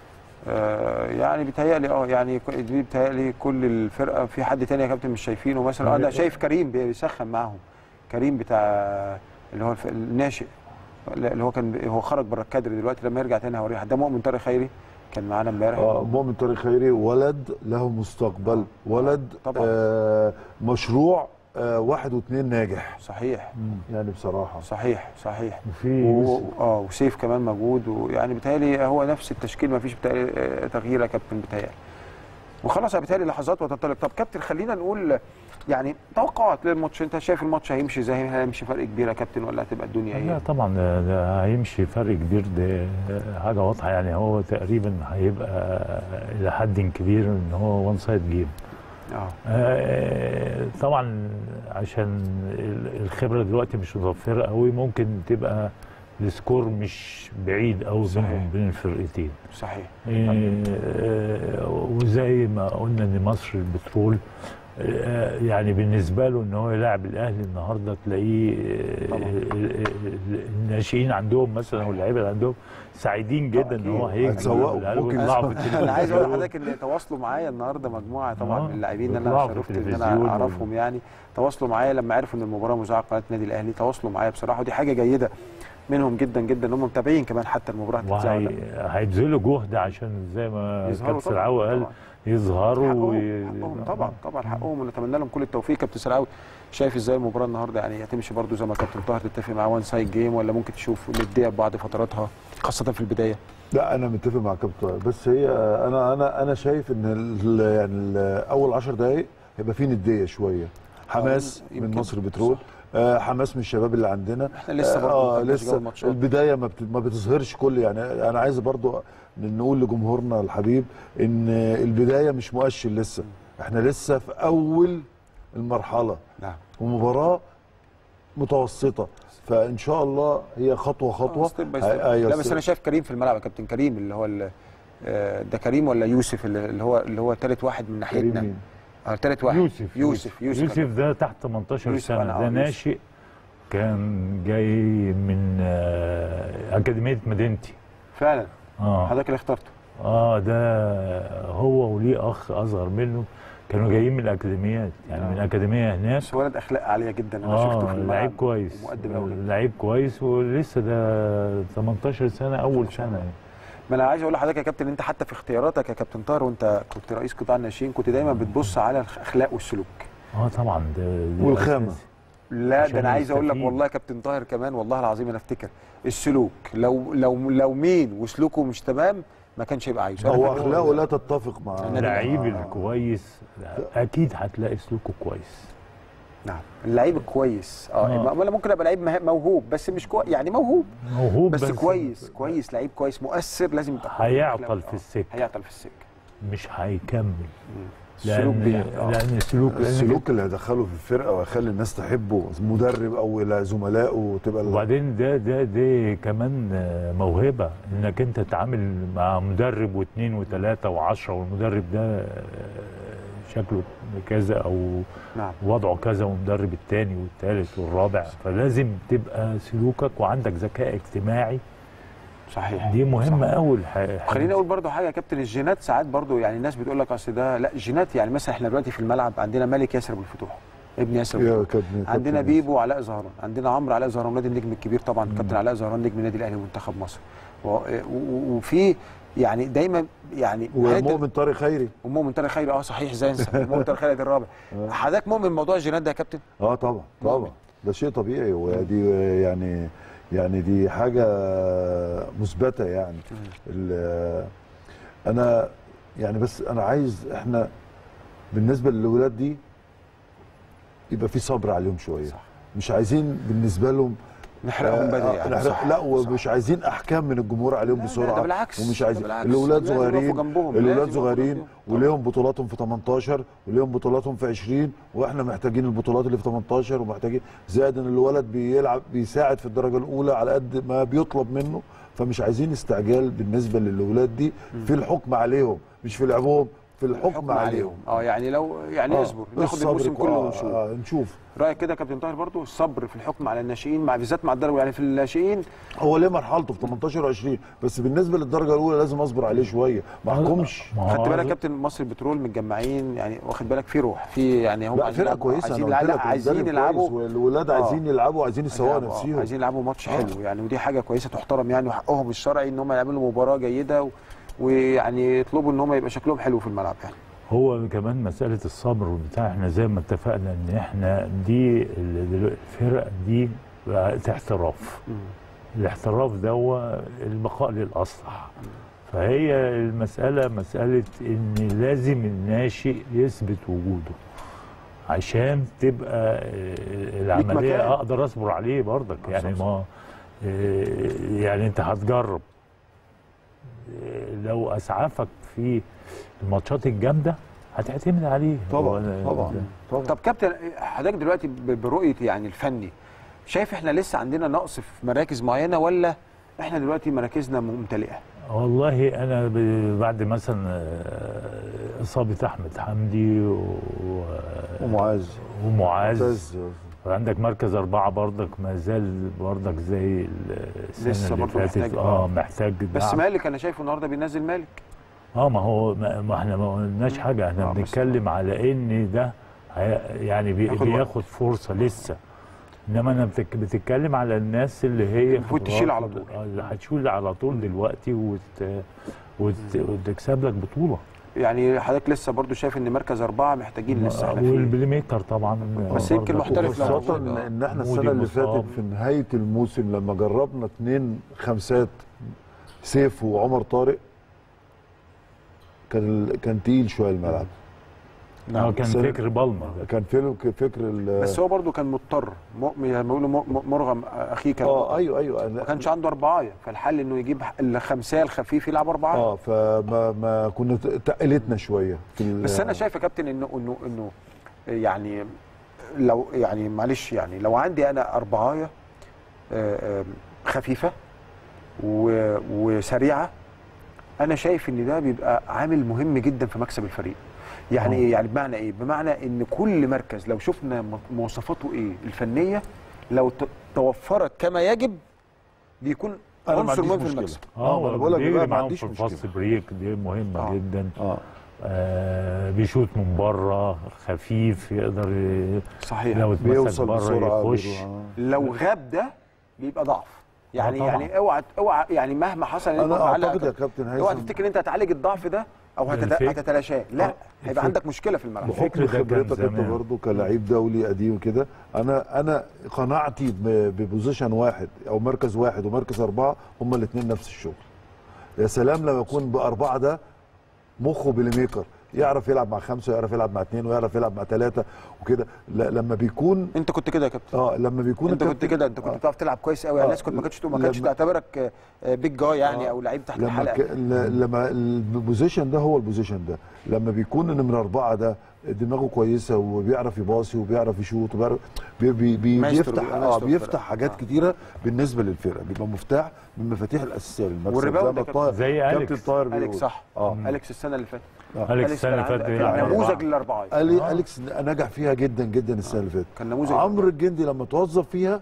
آه يعني بيتهيألي اه يعني ك- دي بيتهيألي كل الفرقه في حد تاني يا كابتن مش شايفينه مثلا اه لا شايف كريم بيسخن معاهم كريم بتاع اللي هو الف- الناشئ لا، اللي هو كان بي- هو خرج بره الكادر دلوقتي لما يرجع تاني هوريه ده مؤمن طارق خيري كان معانا امبارح اه مؤمن طارق خيري ولد له مستقبل ولد طبعا. آه مشروع آه واحد واثنين ناجح صحيح يعني بصراحه صحيح صحيح وفي و- يوسف اه وسيف كمان موجود ويعني بيتهيألي هو نفس التشكيل ما فيش بيتهيألي آه، تغيير يا كابتن بيتهيألي وخلاص بالتالي لحظات وتنطلق طب كابتن خلينا نقول يعني توقعات للماتش انت شايف الماتش هيمشي ازاي هيمشي فرق كبير يا كابتن ولا هتبقى الدنيا لا ايه طبعا ده- ده هيمشي فرق كبير ده حاجه واضحه يعني هو تقريبا هيبقى الى حد كبير ان هو وان سايد جيم اه آه، طبعا عشان ال- الخبره دلوقتي مش متوفره قوي ممكن تبقى السكور مش بعيد قوي صحيح. بينهم بين الفرقتين صحيح آه، وزي ما قلنا ان مصر البترول آه، يعني بالنسبه له ان هو يلاعب الاهلي النهارده تلاقيه آه، طبعاً. ال- ال- الناشئين عندهم مثلا واللعيبه اللي عندهم سعيدين جدا ان هو أكيد. هيجي هيتسوقوا. والعيال ممكن يطلعوا في انا التلفزيون. عايز اقول لحضرتك ان تواصلوا معايا النهارده مجموعه طبعا آه، من اللاعبين اللي انا بيطلعوا في شرفت ان انا التلفزيون اعرفهم يعني تواصلوا معايا لما عرفوا ان المباراه مذاعه على قناه النادي الاهلي تواصلوا معايا بصراحه ودي حاجه جيده منهم جدا جدا ان هم متابعين كمان حتى المباراه هتتذاع ولا لا. وهيبذلوا جهد عشان زي ما يظهروا كابتن طبعاً، سرعاوي قال طبعاً. يظهروا حقهم, وي- حقهم طبعا طبعا حقهم ونتمنى لهم كل التوفيق كابتن سراوي شايف ازاي المباراه النهارده يعني هتمشي برضو زي ما كابتن طاهر تتفق مع وان سايد جيم ولا ممكن تشوف نديه ببعض فتراتها خاصه في البدايه لا انا متفق مع كابتن طاهر، بس هي انا انا انا شايف ان ال- يعني ال- اول 10 دقائق هيبقى فيه نديه شويه حماس آه، من يمكن. مصر بترول آه حماس من الشباب اللي عندنا احنا لسه برضو آه ما خدناش جو لسه الماتشات. البدايه ما, بت ما بتظهرش كل يعني انا عايز برضو نقول لجمهورنا الحبيب ان البدايه مش مؤشر لسه احنا لسه في اول المرحله نعم ومباراه متوسطه فان شاء الله هي خطوه خطوه ستيب باي هي- ستيب أيوة، لا بس ستيب. انا شايف كريم في الملعب يا كابتن كريم اللي هو ال- آه، ده كريم ولا يوسف اللي اللي هو اللي هو ثالث واحد من كريم ناحيتنا مين؟ اه ثالث واحد يوسف يوسف يوسف, يوسف ده تحت 18 يوسف سنه أنا آه، ده يوسف. ناشئ كان جاي من آه، اكاديميه مدينتي فعلا اه حضرتك اللي اخترته اه ده هو وليه اخ اصغر منه كانوا جايين من الاكاديميات يعني آه. من الاكاديميه هناك بس ولد اخلاق عاليه جدا انا شفته في اه الملعب لعيب كويس ومؤدب قوي لعيب كويس ولسه ده 18 سنه اول سنه يعني ما انا عايز اقول لحضرتك يا كابتن انت حتى في اختياراتك يا كابتن طاهر وانت كنت رئيس قطاع الناشئين كنت دايما بتبص على الاخلاق والسلوك اه طبعا ده, ده والخامة. أساسي. لا ده عشان انا عايز اقول لك يستفيد. والله يا كابتن طاهر كمان والله العظيم انا افتكر السلوك لو لو لو مين وسلوكه مش تمام ما كانش يبقى عايزه هو اخلاقه لا تتفق مع اللعيب آه. الكويس اكيد هتلاقي سلوكه كويس نعم اللعيب الكويس اه آه. ولا ممكن ابقى لعيب مه- موهوب بس مش كويس يعني موهوب موهوب بس, كويس كويس لعيب كويس مؤثر لازم يبقى هيعطل في آه، السكه هيعطل في السكه مش هيكمل السلوك لان بيعمل آه. لان السلوك لأن السلوك اللي هيدخله في الفرقه ويخلي الناس تحبه مدرب او الى زملائه تبقى ال- وبعدين ده ده ده كمان آه، موهبه انك انت تتعامل مع مدرب واثنين وثلاثه وعشره والمدرب ده آه، شكله كذا او نعم وضعه كذا والمدرب الثاني والثالث والرابع فلازم تبقى سلوكك وعندك ذكاء اجتماعي صحيح دي مهمه صح. قوي خليني اقول برضو حاجه يا كابتن الجينات ساعات برضو يعني الناس بتقول لك اصل ده لا جينات يعني مثلا احنا دلوقتي في الملعب عندنا ملك ياسر ابو الفتوح ابن ياسر أبو يا الفتوح. كابتن عندنا كابتن بيبو علاء زهران عندنا عمرو علاء زهران نادي النجم الكبير طبعا كابتن علاء زهران نجم النادي الاهلي ومنتخب مصر و- و- وفي يعني دايما يعني ومؤمن طارق خيري ومؤمن طارق خيري اه صحيح ازاي انسى مؤمن طارق خيري ده الرابع حضرتك مؤمن موضوع الجينات ده يا كابتن اه طبعا طبعا ده شيء طبيعي ودي يعني يعني دي حاجه مثبته يعني ال- انا يعني بس انا عايز احنا بالنسبه للولاد دي يبقى في صبر عليهم شويه صح. مش عايزين بالنسبه لهم نحرقهم بدري آه، يعني نحرق صح لا صح. ومش عايزين احكام من الجمهور عليهم لا، لا، بسرعه ده بالعكس، ومش ده عايزين بالعكس. الاولاد لازم يقفوا صغيرين جنبهم، الاولاد لازم يقفوا صغيرين جنبهم. وليهم بطولاتهم في 18 وليهم بطولاتهم في 20 واحنا محتاجين البطولات اللي في 18 ومحتاجين زائد ان الولد بيلعب بيساعد في الدرجه الاولى على قد ما بيطلب منه فمش عايزين استعجال بالنسبه للاولاد دي في الحكم عليهم مش في لعبهم في الحكم, حكم عليهم عليهم اه يعني لو يعني آه، اصبر ناخد الصبر الموسم كو- كله آه، ونشوف آه نشوف رايك كده يا كابتن طاهر برضو الصبر في الحكم على الناشئين مع بالذات مع الدرجه يعني في الناشئين هو ليه مرحلته في 18 و20 بس بالنسبه للدرجه الاولى لازم اصبر عليه شويه ما احكمش ما هو خدت بالك يا ده- كابتن مصر البترول متجمعين يعني واخد بالك في روح في يعني هم لا عايزين فرقه يلعبوا- كويسه عايزين انا قلت لا لك عايزين المدرب يلعبوا كويس والولاد آه. عايزين يلعبوا عايزين يسووا يلعبوا- آه، نفسيهم عايزين يلعبوا ماتش آه. حلو يعني ودي حاجه كويسه تحترم يعني وحقهم الشرعي ان هم يعملوا مباراه جيده و... ويعني يطلبوا ان هم يبقى شكلهم حلو في الملعب يعني هو كمان مسألة الصبر بتاع احنا زي ما اتفقنا ان احنا دي ال- دلو- الفرق دي بقت احتراف الاحتراف ده هو البقاء للأصلح فهي المساله مساله ان لازم الناشئ يثبت وجوده عشان تبقى آه، العمليه مكان. اقدر اصبر عليه برضك يعني ما آه، يعني انت هتجرب آه، لو اسعفك في الماتشات الجامده هتعتمد عليه طبعا هو- طبعا طبعا طب كابتن حضرتك دلوقتي ب- برؤيه يعني الفني شايف احنا لسه عندنا نقص في مراكز معينه ولا احنا دلوقتي مراكزنا ممتلئه والله انا ب- بعد مثلا آه، اصابه احمد حمدي و- ومعاذ ومعاذ ممتاز عندك مركز أربعة برضك ما زال برضك زي السنة لسه اللي برضه فاتت محتاج- اه آه. محتاج بس دعم. مالك انا شايفه النهارده بينزل مالك اه ما هو ما, ما احنا ما قلناش حاجة احنا آه، بس- بنتكلم على ان ده هي- يعني بي ياخد وقت. بياخد فرصة لسه انما انا بتك بتتكلم على الناس اللي هي المفروض خبرات تشيل على وت- طول. آه، اللي هتشيل على طول دلوقتي وت وت وتكسب لك بطولة يعني حضرتك لسه برضو شايف ان مركز اربعه محتاجين لسه احنا فيه والبلاي ميكر طبعا بس يمكن برضك محترف لو خاصة موجود، ان آه. إن احنا مودي السنة اللي مصاب. فاتت في نهاية الموسم لما جربنا اتنين خمسات سيف وعمر طارق كان ال- كان تقيل شوية الملعب اه كان بس- فكر بالمر ده. كان فيلم فكر ال- بس هو برضو كان مضطر م- يعني بيقولوا م- مرغم اخيه كان اه مضطر. ايوه ايوه ما أنا- كانش عنده اربعايه فالحل انه يجيب الخمسيه الخفيف يلعب اربعه اه فما ما كنا ت- تقلتنا شويه في ال- بس انا شايف يا كابتن انه انه انه يعني لو يعني معلش يعني لو عندي انا اربعايه آه، آه، خفيفه و- وسريعه انا شايف ان ده بيبقى عامل مهم جدا في مكسب الفريق يعني آه. ايه يعني بمعنى ايه بمعنى ان كل مركز لو شفنا م- مواصفاته ايه الفنيه لو ت- توفرت كما يجب بيكون أنا ما عنصر عنديش مهم في مشكلة. المكسب آه، ما أنا بقول لك بيجري بقى ما معاهم عنديش في مشكلة. الفاست بريك دي مهمه آه. جدا اه آه بيشوط من بره خفيف يقدر ي- صحيح لو اتمسك بيوصل بره بسرعه يخش بيرو- آه. لو غاب ده بيبقى ضعف يعني آه طبعاً. يعني اوعى اوعى يعني مهما حصل إن انا أنت معلق اعتقد يا كده، كابتن اوعى هيثم تفتكر ان انت هتعالج الضعف ده او هتت- الفكر- هتتلاشاه لا آه، هيبقى الفكر- عندك مشكله في الملعب الفكر بحكم ده كان خبرتك انت زمان. برضه كلاعب دولي قديم وكده انا انا قناعتي ب- ببوزيشن واحد او مركز واحد ومركز اربعه هما الاثنين نفس الشغل يا سلام لما يكون باربعه ده مخه بليميكر يعرف يلعب مع خمسه ويعرف يلعب مع اثنين ويعرف يلعب مع ثلاثه وكده لا لما بيكون انت كنت كده يا كابتن اه لما بيكون انت كنت الكابتن- كده انت كنت آه. بتعرف تلعب كويس قوي الناس كنت ما كانتش ما كانتش لما- تعتبرك آه، بيج جاي يعني آه. او لعيب تحت لما الحلقه ك... ل- لما البوزيشن ده هو البوزيشن ده لما بيكون نمرة أربعة ده دماغه كويسة وبيعرف يباصي وبيعرف يشوط وبيعرف بي بي بي مايسترو، بيفتح بيبقى اه مايسترو بيفتح الفرقة. حاجات آه. كتيرة بالنسبة للفرقة بيبقى مفتاح من المفاتيح الأساسية للمكسب والريباوند زي ما يا كابتن. الطاهر- زي كابتن أليكس. طاهر اليكس بيقول. صح اه اليكس السنه اللي فاتت أليكس السنة اللي كان فاتت عند- بيلعب كان نموذج أربعة. للاربعه ألي آه. أليكس نجح فيها جدا جدا السنة اللي فاتت كان نموذج عمرو الجندي لما توظف فيها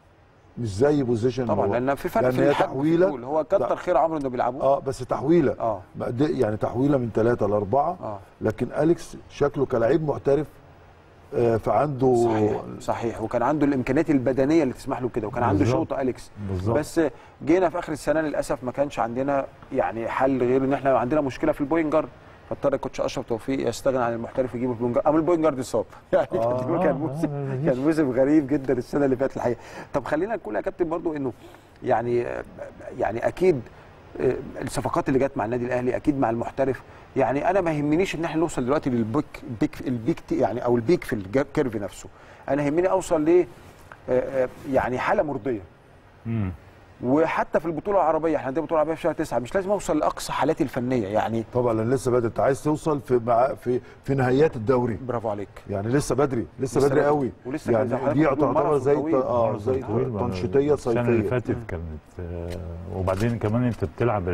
مش زي بوزيشن طبعا هو. لان في فرق لأن في هي الحجم في تحويلة الطول. هو كتر خير عمرو انه بيلعبوه اه بس تحويلة اه ما دي- يعني تحويله من ثلاثه لاربعه اه لكن اليكس شكله كلاعب محترف آه، فعنده صحيح صحيح وكان عنده الامكانيات البدنيه اللي تسمح له كده وكان عنده بالظبط. شوطه اليكس بالظبط بس جينا في اخر السنه للاسف ما كانش عندنا يعني حل غير ان احنا عندنا مشكله في البوينت جارد فاضطر الكوتش اشرف توفيق يستغنى عن المحترف يجيب البوينت جارد اما البوينت جارد اتصاب يعني آه. كان كان آه، موسم آه، كان موسم غريب جدا السنه اللي فاتت الحقيقه طب خلينا نقول يا كابتن برضو انه يعني يعني اكيد آه، الصفقات اللي جت مع النادي الاهلي اكيد مع المحترف يعني انا ما يهمنيش ان احنا نوصل دلوقتي للبيك بيك البيك تي- يعني او البيك في الكيرف نفسه انا يهمني اوصل ل آه، آه، يعني حاله مرضيه مم. وحتى في البطوله العربيه احنا عندنا بطوله عربيه في شهر تسعه مش لازم اوصل لاقصى حالاتي الفنيه يعني طبعا لان لسه بدري انت عايز توصل في مع في في نهايات الدوري برافو عليك يعني لسه بدري لسه, لسه بدري بدري. قوي ولسه كان زي يعني حضرتك دي بتقول تعتبر ماراثون زي طويل. اه زي طويل، ما- تنشيطيه السنة اللي صيفيه فاتت كانت آه، وبعدين كمان انت بتلعب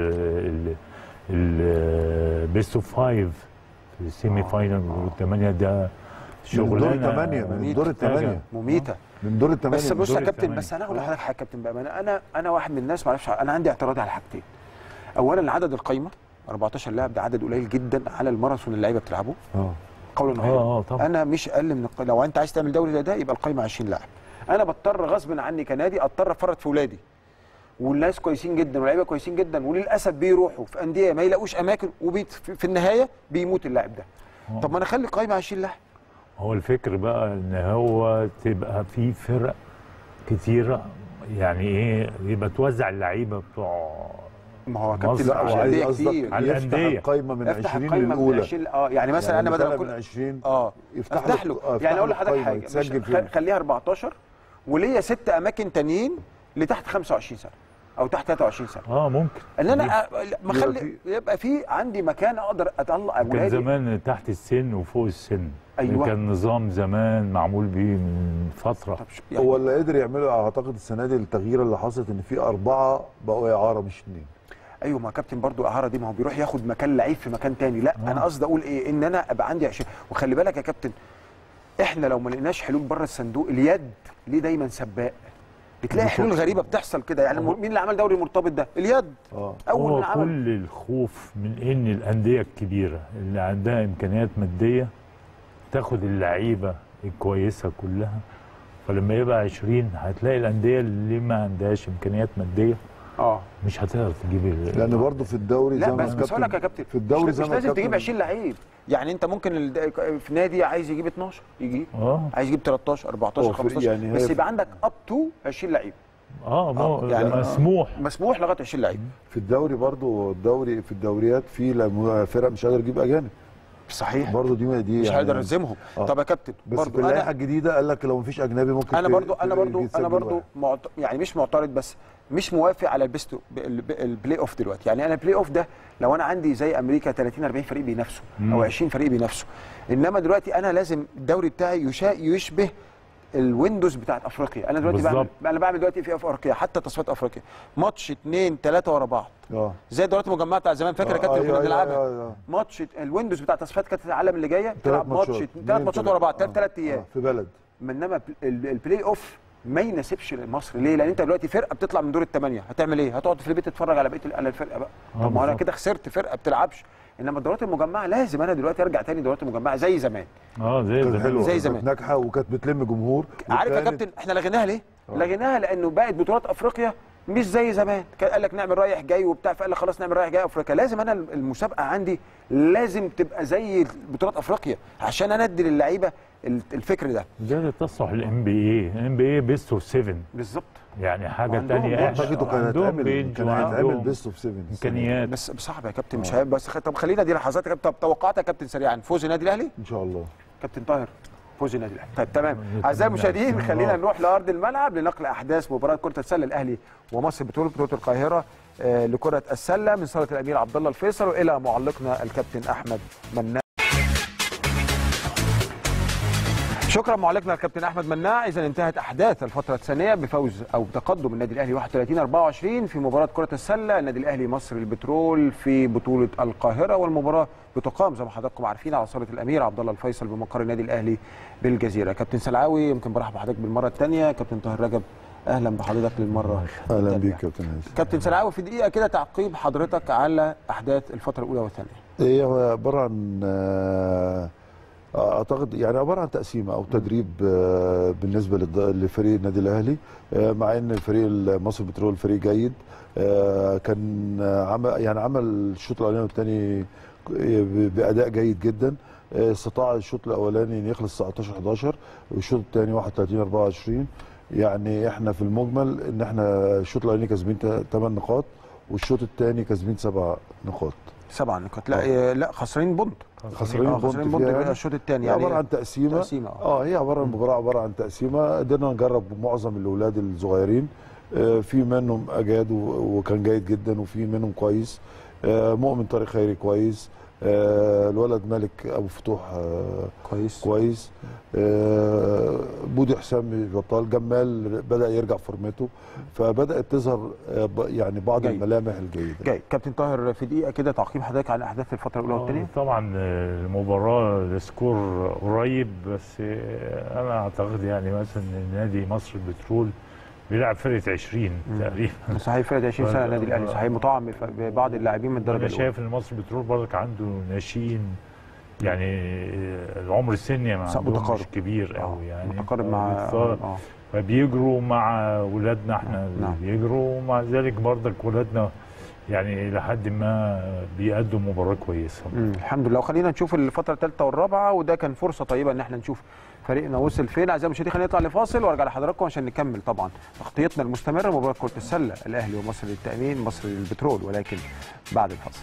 البيست اوف فايف في السيمي فاينل والثمانية ده من دور شغلانه الثمانيه من دور محتاجة. الثمانيه مميته من دور الثمانيه بس بص يا دور كابتن الثمانية. بس انا هقول لحضرتك حاجه يا كابتن بامانه انا انا واحد من الناس ما اعرفش انا عندي اعتراض على حاجتين اولا عدد القايمه 14 لاعب ده عدد قليل جدا على الماراثون اللي اللعيبه بتلعبه اه قولا واحدا اه اه طبعا انا مش اقل من الق- لو انت عايز تعمل دوري زي ده يبقى القايمه 20 لاعب انا بضطر غصب عني كنادي اضطر افرط في ولادي والناس كويسين جدا واللعيبه كويسين جدا وللاسف بيروحوا في انديه ما يلاقوش اماكن وبيت في في النهايه بيموت اللاعب ده آه. طب ما انا اخلي القايمه 20 لاعب هو الفكر بقى ان هو تبقى في فرق كتيره يعني ايه يبقى توزع اللعيبه بتوع ما هو مصر كابتن لا مش وعايز أندية قصدك كتير على يفتح الأندية. القايمه من افتح 20 القايمه من للاولى 20 اه يعني مثلا انا بدل ما من كل 20 اه يفتح افتح له آه، يفتح يعني اقول له لحضرتك القايمة حاجه مش يتسجل خ- فيها خليها 14 وليا ست اماكن تانيين لتحت 25 سنه او تحت 23 سنه اه ممكن ان انا أ- ما يبقى خلي يبقى في عندي مكان اقدر اطلع كان اولادي زمان تحت السن وفوق السن أيوة. كان نظام زمان معمول بيه من فتره طب شو- يعني هو اللي قدر يعمله اعتقد السنه دي التغيير اللي حصلت ان في اربعه بقوا اعاره مش اثنين ايوه ما كابتن برضو اعاره دي ما هو بيروح ياخد مكان لعيب في مكان تاني لا آه. انا قصدي اقول ايه ان انا ابقى عندي 20 وخلي بالك يا كابتن احنا لو ما لقيناش حلول بره الصندوق اليد ليه دايما سباق بتلاقي بالظبط. حلول غريبه بتحصل كده يعني مين اللي عمل دوري المرتبط ده اليد اه اول هو من عمل كل الخوف من ان الانديه الكبيره اللي عندها امكانيات ماديه تاخد اللعيبه الكويسه كلها فلما يبقى 20 هتلاقي الانديه اللي ما عندهاش امكانيات ماديه اه مش هتقدر تجيب ال- لان برضه في الدوري لا زي ما بس بس اقول لك يا كابتن في الدوري مش, زي مش ما لازم الكابتن- تجيب 20 لعيب يعني انت ممكن ال- في نادي عايز يجيب 12 يجيب اه عايز يجيب 13 14 هو في- 15 يعني هي بس في- يبقى عندك اب تو 20 لعيب اه ما هو يعني- مسموح مسموح لغايه 20 لعيب في الدوري برضه الدوري في الدوريات في لم- فرق مش قادر تجيب اجانب صحيح برضه دي دي مش يعني هيقدر يلزمهم آه. طب يا كابتن بس برضو في اللائحه انا الجديده قال لك لو مفيش اجنبي ممكن انا ت- برضو انا ت- برضو يتسجل انا برضو واحد. معت... يعني مش معترض بس مش موافق على البيست الب- البلاي اوف دلوقتي يعني انا البلاي اوف ده لو انا عندي زي امريكا 30 40 فريق بينافسوا او 20 فريق بينافسوا انما دلوقتي انا لازم الدوري بتاعي يشا... يشبه الويندوز بتاعت افريقيا انا دلوقتي بعمل بالظبط. انا بعمل دلوقتي في افريقيا حتى تصفيات افريقيا ماتش اثنين ثلاثه ورا بعض اه زي الدورات المجمعه بتاع زمان فاكر يا آه، كابتن أيوة، كنا أيوة، بنلعبها أيوة، أيوة. ماتش الويندوز بتاع تصفيات كاس العالم اللي جايه تلعب ماتش ماتشات. ثلاث اتنين، ماتشات ورا بعض تلاتة. ثلاث آه، ايام آه، في بلد انما ال- البلاي اوف ما يناسبش لمصر ليه؟ لان انت دلوقتي فرقه بتطلع من دور الثمانيه هتعمل ايه؟ هتقعد في البيت تتفرج على بقيه ال- على الفرقه بقى آه، طب ما هو انا بالظبط. كده خسرت فرقه بتلعبش انما الدورات المجمعه لازم انا دلوقتي ارجع تاني دورات المجمعه زي زمان اه زي كانت زمان. حلوه زي كانت زمان. ناجحه وكانت بتلم جمهور عارف يا وكانت- كابتن احنا لغيناها ليه؟ آه. لغيناها لانه بقت بطولات افريقيا مش زي زمان كان قال لك نعمل رايح جاي وبتاع فقال لك خلاص نعمل رايح جاي افريقيا لازم انا المسابقه عندي لازم تبقى زي بطولات افريقيا عشان انا ادي للعيبه ال- الفكر ده ده اللي تصلح الام بي اي الام بي اي بيست اوف 7 بالظبط يعني حاجه وعندهم ثانيه برضه اعتقد كان هيتعمل كان هيتعمل بيست اوف 7 امكانيات بس صعب يا كابتن مش هيبقى بس خ- طب خلينا دي لحظات يا كابتن طب توقعات يا كابتن سريعا فوز النادي الاهلي ان شاء الله كابتن طاهر فوز النادي الاهلي طيب تمام نتمنى اعزائي المشاهدين أحسن خلينا الله. نروح لارض الملعب لنقل احداث مباراه كره السله الاهلي ومصر بطوله بطوله القاهره آه، لكره السله من صاله الامير عبد الله الفيصل والى معلقنا الكابتن احمد مناع شكرا معلقنا الكابتن احمد مناع اذا انتهت احداث الفتره الثانيه بفوز او تقدم النادي الاهلي 31 24 في مباراه كره السله النادي الاهلي مصر البترول في بطوله القاهره والمباراه بتقام زي ما حضراتكم عارفين على صاله الامير عبد الله الفيصل بمقر النادي الاهلي بالجزيره كابتن سلعاوي يمكن برحب بحضرتك بالمره الثانيه كابتن طاهر رجب اهلا بحضرتك للمره اهلا التانية. بيك كابتن هيثم كابتن سلعاوي في دقيقه كده تعقيب حضرتك على احداث الفتره الاولى والثانيه هي عباره عن آه، اعتقد يعني عباره عن تقسيمه او تدريب آه، بالنسبه للض- لفريق النادي الاهلي آه، مع ان الفريق مصر بترول فريق جيد آه، كان آه، عمل يعني عمل الشوط الاولاني والثاني باداء جيد جدا آه، استطاع الشوط الاولاني ان يخلص 19 11 والشوط الثاني 31 24 يعني احنا في المجمل ان احنا الشوط الاولاني كاسبين 8 نقاط والشوط الثاني كاسبين 7 نقاط سبع نقاط لا آه، لا خسرانين بونت خسرانين آه، بونت خسرانين فيها بونت يعني. الشوط الثاني هي عباره عن تقسيمه تقسيمة، آه. اه هي عباره عن مباراه عباره عن تقسيمه قدرنا نجرب معظم الاولاد الصغيرين آه في منهم اجاد و- وكان جيد جدا وفي منهم كويس آه مؤمن طارق خيري كويس آه الولد مالك ابو فتوح آه كويس كويس آه بودي حسام بطال جمال بدا يرجع فورمته فبدات تظهر آه ب- يعني بعض جيد. الملامح الجيده جاي كابتن طاهر في دقيقه كده تعقيب حضرتك على احداث الفتره الاولى والثانيه آه، طبعا آه، المباراة السكور قريب بس آه، انا اعتقد يعني مثلا ان نادي مصر البترول بيلعب فرقة 20 تقريبا صحيح فرقه 20 سنه آه، النادي الاهلي آه. صحيح مطعم بف- ببعض اللاعبين من الدرجه انا الاولى شايف ان مصر البترول برضك عنده ناشئين يعني آه، العمر السني ما صح، عندهم متقارب. مش كبير آه، قوي يعني متقارب مع فبيتص- اه فبيجروا مع ولادنا احنا اللي نعم. بيجروا ومع ذلك برضك ولادنا يعني لحد ما بيقدموا مباراة كويسة مم، الحمد لله وخلينا نشوف الفتره الثالثه والرابعه وده كان فرصه طيبه ان احنا نشوف فريقنا وصل فين اعزائي المشاهدين خلينا نطلع لفاصل وارجع لحضراتكم عشان نكمل طبعا تغطيتنا المستمره مباراه كره السله الاهلي ومصر للتامين مصر للبترول ولكن بعد الفاصل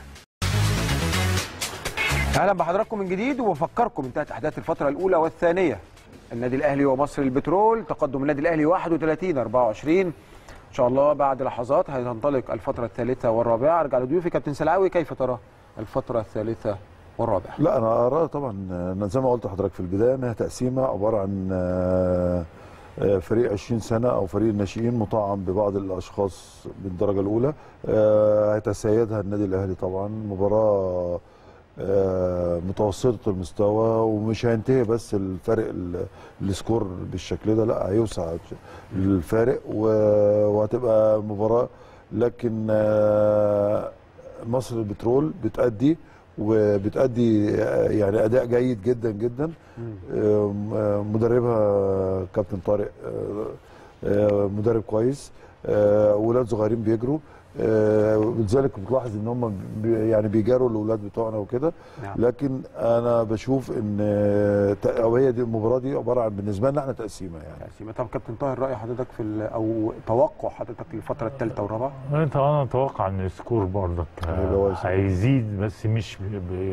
اهلا بحضراتكم من جديد وبفكركم انتهت احداث الفتره الاولى والثانيه النادي الاهلي ومصر البترول تقدم النادي الاهلي 31 24 ان شاء الله بعد لحظات هتنطلق الفتره الثالثه والرابعه ارجع لضيوفي كابتن سلعاوي كيف ترى الفتره الثالثه والرابعه لا انا ارى طبعا أنا زي ما قلت لحضرتك في البدايه انها تقسيمه عباره عن آه، آه، فريق 20 سنه او فريق الناشئين مطعم ببعض الاشخاص بالدرجه الاولى آه، هيتسيدها النادي الاهلي طبعا مباراه آه، متوسطه المستوى ومش هينتهي بس الفرق ال- السكور بالشكل ده لا هيوسع الفارق و- وهتبقى مباراه لكن آه، مصر البترول بتأدي وبتأدي آه، يعني أداء جيد جدا جدا آم، آه، مدربها كابتن طارق آه، آه، مدرب كويس آه، ولاد صغيرين بيجروا آه، ولذلك بتلاحظ ان هم بي- يعني بيجاروا الاولاد بتوعنا وكده نعم. لكن انا بشوف ان آه، ت- أو هي دي المباراه دي عباره عن بالنسبه لنا احنا تقسيمه يعني تقسيمه طب كابتن طاهر راي حضرتك في ال- او توقع حضرتك للفتره الثالثه والرابعه انت انا اتوقع ان السكور برضك هيبقى آه، واسع. هيزيد بس مش ب... ب...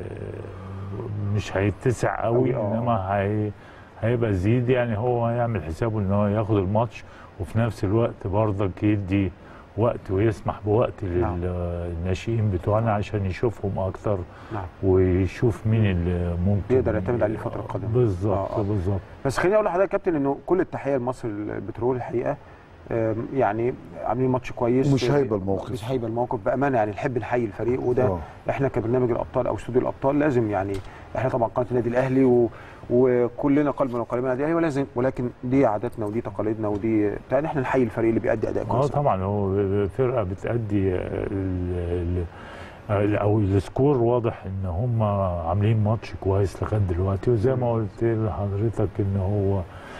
مش هيتسع أوي، قوي آه. انما هي... هيبقى زيد يعني هو هيعمل حسابه ان هو ياخد الماتش وفي نفس الوقت برضك يدي وقت ويسمح بوقت نعم. للناشئين بتوعنا عشان يشوفهم اكتر نعم ويشوف مين اللي ممكن يقدر يعتمد عليه الفترة القادمة. بالظبط آه، آه. بالظبط بس خليني اقول لحضرتك يا كابتن انه كل التحيه لمصر البترول الحقيقه آم، يعني عاملين ماتش كويس ومش هايبة الموقف. مش هايبه الموقف بامانه يعني نحب نحيي الفريق وده آه. احنا كبرنامج الابطال او استوديو الابطال لازم يعني احنا طبعا قناه النادي الاهلي و... وكلنا قلبا وقالبا النادي الاهلي ولازم ولكن دي عاداتنا ودي تقاليدنا ودي بتاع احنا نحيي الفريق اللي بيأدي اداء اه كويس طبعا هو فرقه بتأدي ال- ال- او السكور واضح ان هم عاملين ماتش كويس لغايه دلوقتي وزي ما قلت لحضرتك ان هو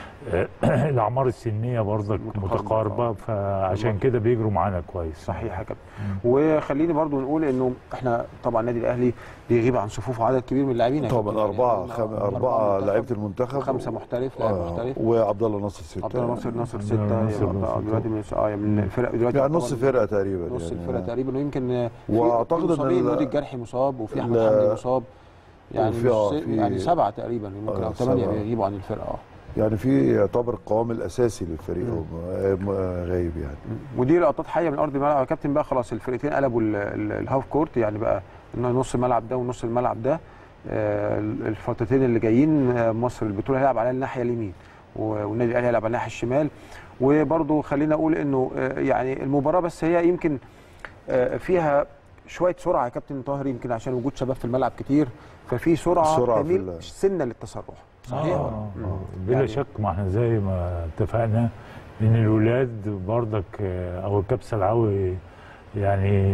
آه، الاعمار السنيه برضك متقاربة. متقاربه فعشان كده بيجروا معانا كويس صحيح يا كابتن وخليني برضو نقول انه احنا طبعا النادي الاهلي بيغيب عن صفوفه عدد كبير من اللاعبين يا طبعا كابتن. أربعة يعني خم... أربعة أربعة منتخب لعيبة المنتخب وخمسة محترف لاعب آه، محترف وعبد الله ناصر ستة عبد الله ناصر ناصر عبد ستة الله ناصر يبقى ستة. دلوقتي من اه من الفرق دلوقتي يعني نص طبعاً فرقة تقريبا نص يعني الفرقه تقريبا ويمكن في وأعتقد إن مصابين ال- نودي الجرحي مصاب وفي احمد لا. حمدي مصاب يعني وفي- آه، مش- في- يعني سبعه تقريبا ممكن آه، او ثمانيه سبعة. بيغيبوا عن الفرقه اه يعني في يعتبر القوام الأساسي للفريق هو م- غايب يعني ودي لقطات حيه من ارض الملعب يا كابتن بقى خلاص الفرقتين قلبوا ال- ال- الهاف كورت يعني بقى إن نص الملعب ده ونص الملعب ده آه، الفترتين اللي جايين آه، مصر البطوله هيلعب على الناحيه اليمين و- والنادي الاهلي هيلعب على الناحيه الشمال وبرضه خلينا اقول انه آه، يعني المباراه بس هي يمكن آه، فيها شويه سرعه يا كابتن طاهر يمكن عشان وجود شباب في الملعب كتير ففي سرعه سرعة في تميل ال- سنه للتسرع صحيح آه، ولا؟ آه، مم. آه. بلا يعني- شك ما احنا زي ما اتفقنا ان الولاد برضك آه، او الكبسه العوي يعني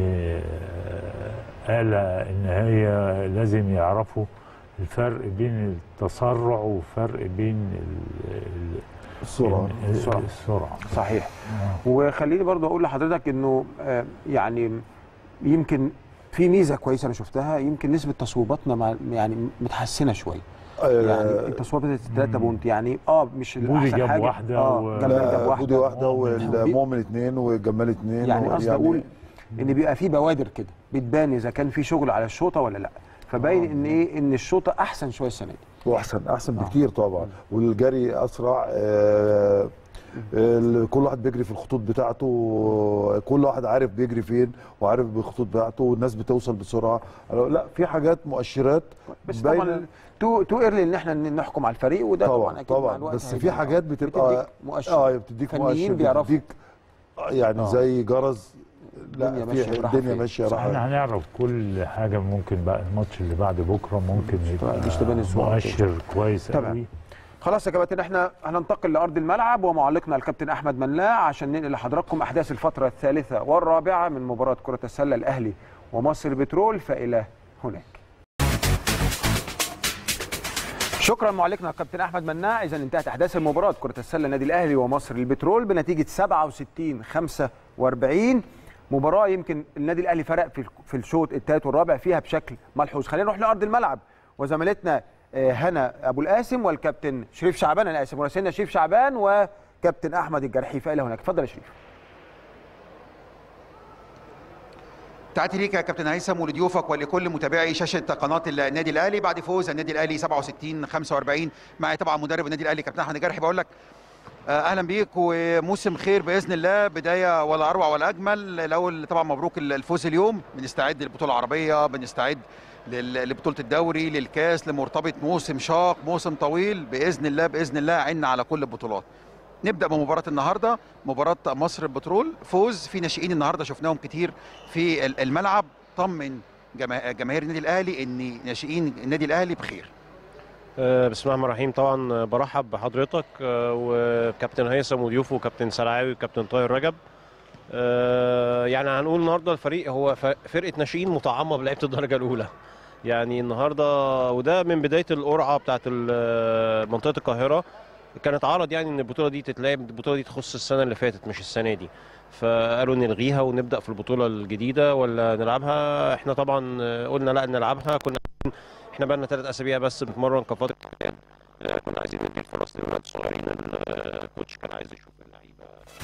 آه، قال ان هي لازم يعرفوا الفرق بين التسرع وفرق بين ال- ال- السرعة ال- السرعة. السرعه صحيح آه. وخليني برضو اقول لحضرتك انه آه، يعني يمكن في ميزه كويسه انا شفتها يمكن نسبه تصويباتنا مع يعني متحسنه شويه يعني آه، التصويبات بتاعت 3 بونت يعني اه مش بودي الاحسن جاب حاجه واحدة اه و- جمال جاب لا، واحده بودي واحدة مؤمن. والمؤمن اثنين والجمال اثنين يعني و- قصدي اقول ان بيبقى في بوادر كده بتبان اذا كان في شغل على الشوطه ولا لا فباين ان ايه ان الشوطه احسن شويه السنه دي واحسن احسن آه. بكتير طبعا والجري اسرع آه، آه، كل واحد بيجري في الخطوط بتاعته كل واحد عارف بيجري فين وعارف بالخطوط بتاعته والناس بتوصل بسرعه لا في حاجات مؤشرات بس باينة. طبعا تو تو ايرلي ان احنا نحكم على الفريق وده طبعا, طبعا اكيد مع طبعا الوقت بس هيبقى- في حاجات بتبقى بتديك مؤشر اه بتديك فنيين مؤشر بيعرفوا. بتديك آه، يعني آه. زي جرس الدنيا لا ماشية في رايحة الدنيا فين. ماشيه احنا رايحه هنعرف كل حاجه ممكن بقى الماتش اللي بعد بكره ممكن يبقى مش تبان الصورة مؤشر كويس تمام. قوي خلاص يا كباتن احنا هننتقل لارض الملعب ومعلقنا الكابتن احمد مناع عشان ننقل لحضراتكم احداث الفتره الثالثه والرابعه من مباراه كره السله الاهلي ومصر بترول فالى هناك. شكرا معلقنا الكابتن احمد مناع اذا انتهت احداث المباراه كره السله النادي الاهلي ومصر البترول بنتيجه 67 45 مباراه يمكن النادي الاهلي فرق في في الشوط الثالث والرابع فيها بشكل ملحوظ خلينا نروح لارض الملعب وزميلتنا آه، هنا ابو القاسم والكابتن شريف شعبان انا اسف مراسلنا شريف شعبان وكابتن احمد الجرحي فإلى هناك اتفضل يا شريف تحياتي ليك يا كابتن هيثم ولضيوفك ولكل متابعي شاشه قناه النادي الاهلي بعد فوز النادي الاهلي 67 45 معي طبعا مدرب النادي الاهلي كابتن احمد الجرحي بقول لك آه، اهلا بيك وموسم خير باذن الله بدايه ولا اروع ولا اجمل الاول طبعا مبروك الفوز اليوم بنستعد للبطوله العربيه بنستعد لل- لبطوله الدوري للكاس لمرتبط موسم شاق موسم طويل باذن الله باذن الله عنا على كل البطولات نبدا بمباراه النهارده مباراه مصر البترول فوز في ناشئين النهارده شفناهم كتير في ال- الملعب طمن جما- جماهير النادي الاهلي ان ناشئين النادي الاهلي بخير آه، بسم الله الرحمن الرحيم طبعا آه، برحب بحضرتك آه، وكابتن هيثم وضيوفه وكابتن سلعاوي وكابتن طاهر رجب آه، يعني هنقول النهارده الفريق هو ف- فرقه ناشئين مطعمه بلعيبه الدرجه الاولى يعني النهارده وده من بدايه القرعه بتاعت ال- منطقه القاهره كانت عرض يعني ان البطوله دي تتلعب البطوله دي تخص السنه اللي فاتت مش السنه دي فقالوا نلغيها ونبدا في البطوله الجديده ولا نلعبها احنا طبعا آه، قلنا لا نلعبها كنا احنا بقى لنا ثلاث اسابيع بس بنتمرن كفتره اعداد آه، كنا عايزين ندي الفرص للولاد الصغيرين الكوتش كان عايز يشوف اللعيبه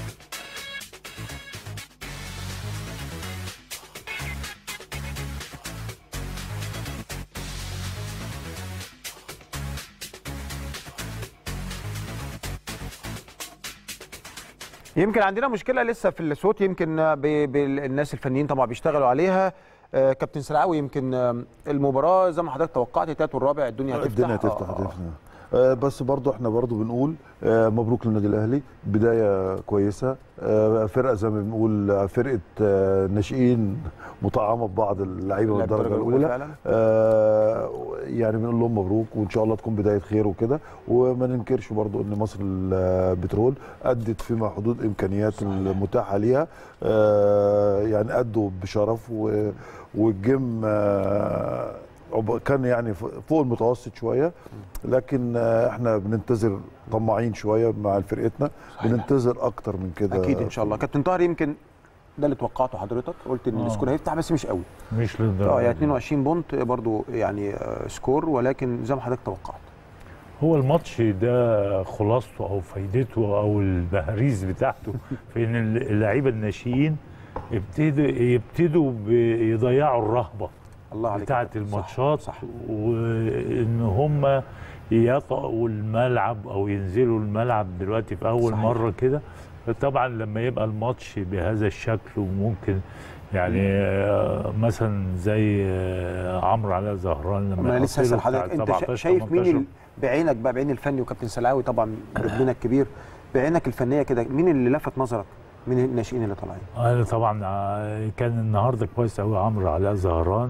يمكن عندنا مشكله لسه في الصوت يمكن ب- بالناس الفنيين طبعا بيشتغلوا عليها آه، كابتن سلعاوي يمكن آه، المباراه زي ما حضرتك توقعت التالت والرابع الدنيا هتفتح الدنيا هتفتح آه، آه. هتفتح آه، بس برضو احنا برضو بنقول آه، مبروك للنادي الاهلي بدايه كويسه آه، فرقه زي ما بنقول آه، فرقه آه، ناشئين مطعمه ببعض اللعيبه من الدرجه الاولى فعلا آه، يعني بنقول لهم مبروك وان شاء الله تكون بدايه خير وكده وما ننكرش برضو ان مصر البترول ادت فيما حدود امكانيات المتاحه ليها آه، يعني ادوا بشرف و- والجيم آه، عب- كان يعني ف- فوق المتوسط شويه لكن آه، احنا بننتظر طماعين شويه مع فرقتنا بننتظر اكتر من كده اكيد ان شاء الله كابتن طاهر يمكن ده اللي توقعته حضرتك قلت ان آه. السكور هيفتح بس مش قوي مش اه للدرجه يعني دي. 22 بونت برضو يعني آه، سكور ولكن زي ما حضرتك توقعت هو الماتش ده خلاصته او فايدته او البهاريز بتاعته في ان اللعيبه الناشئين ابتدوا يبتدوا يضيعوا الرهبه الله عليك بتاعه صح، الماتشات صح وان هم يطأوا الملعب او ينزلوا الملعب دلوقتي في اول صحيح. مره كده طبعا لما يبقى الماتش بهذا الشكل وممكن يعني آه، مثلا زي آه، عمرو علاء زهران لما ما انا لسه يحط له هسال بتاع حضرتك انت شا- 17 شايف مين 18 ال- بعينك بقى بعين الفني وكابتن سلاوي طبعا ابننا الكبير بعينك الفنيه كده مين اللي لفت نظرك من الناشئين اللي طالعين انا طبعا آه، كان النهارده كويس قوي عمرو علاء زهران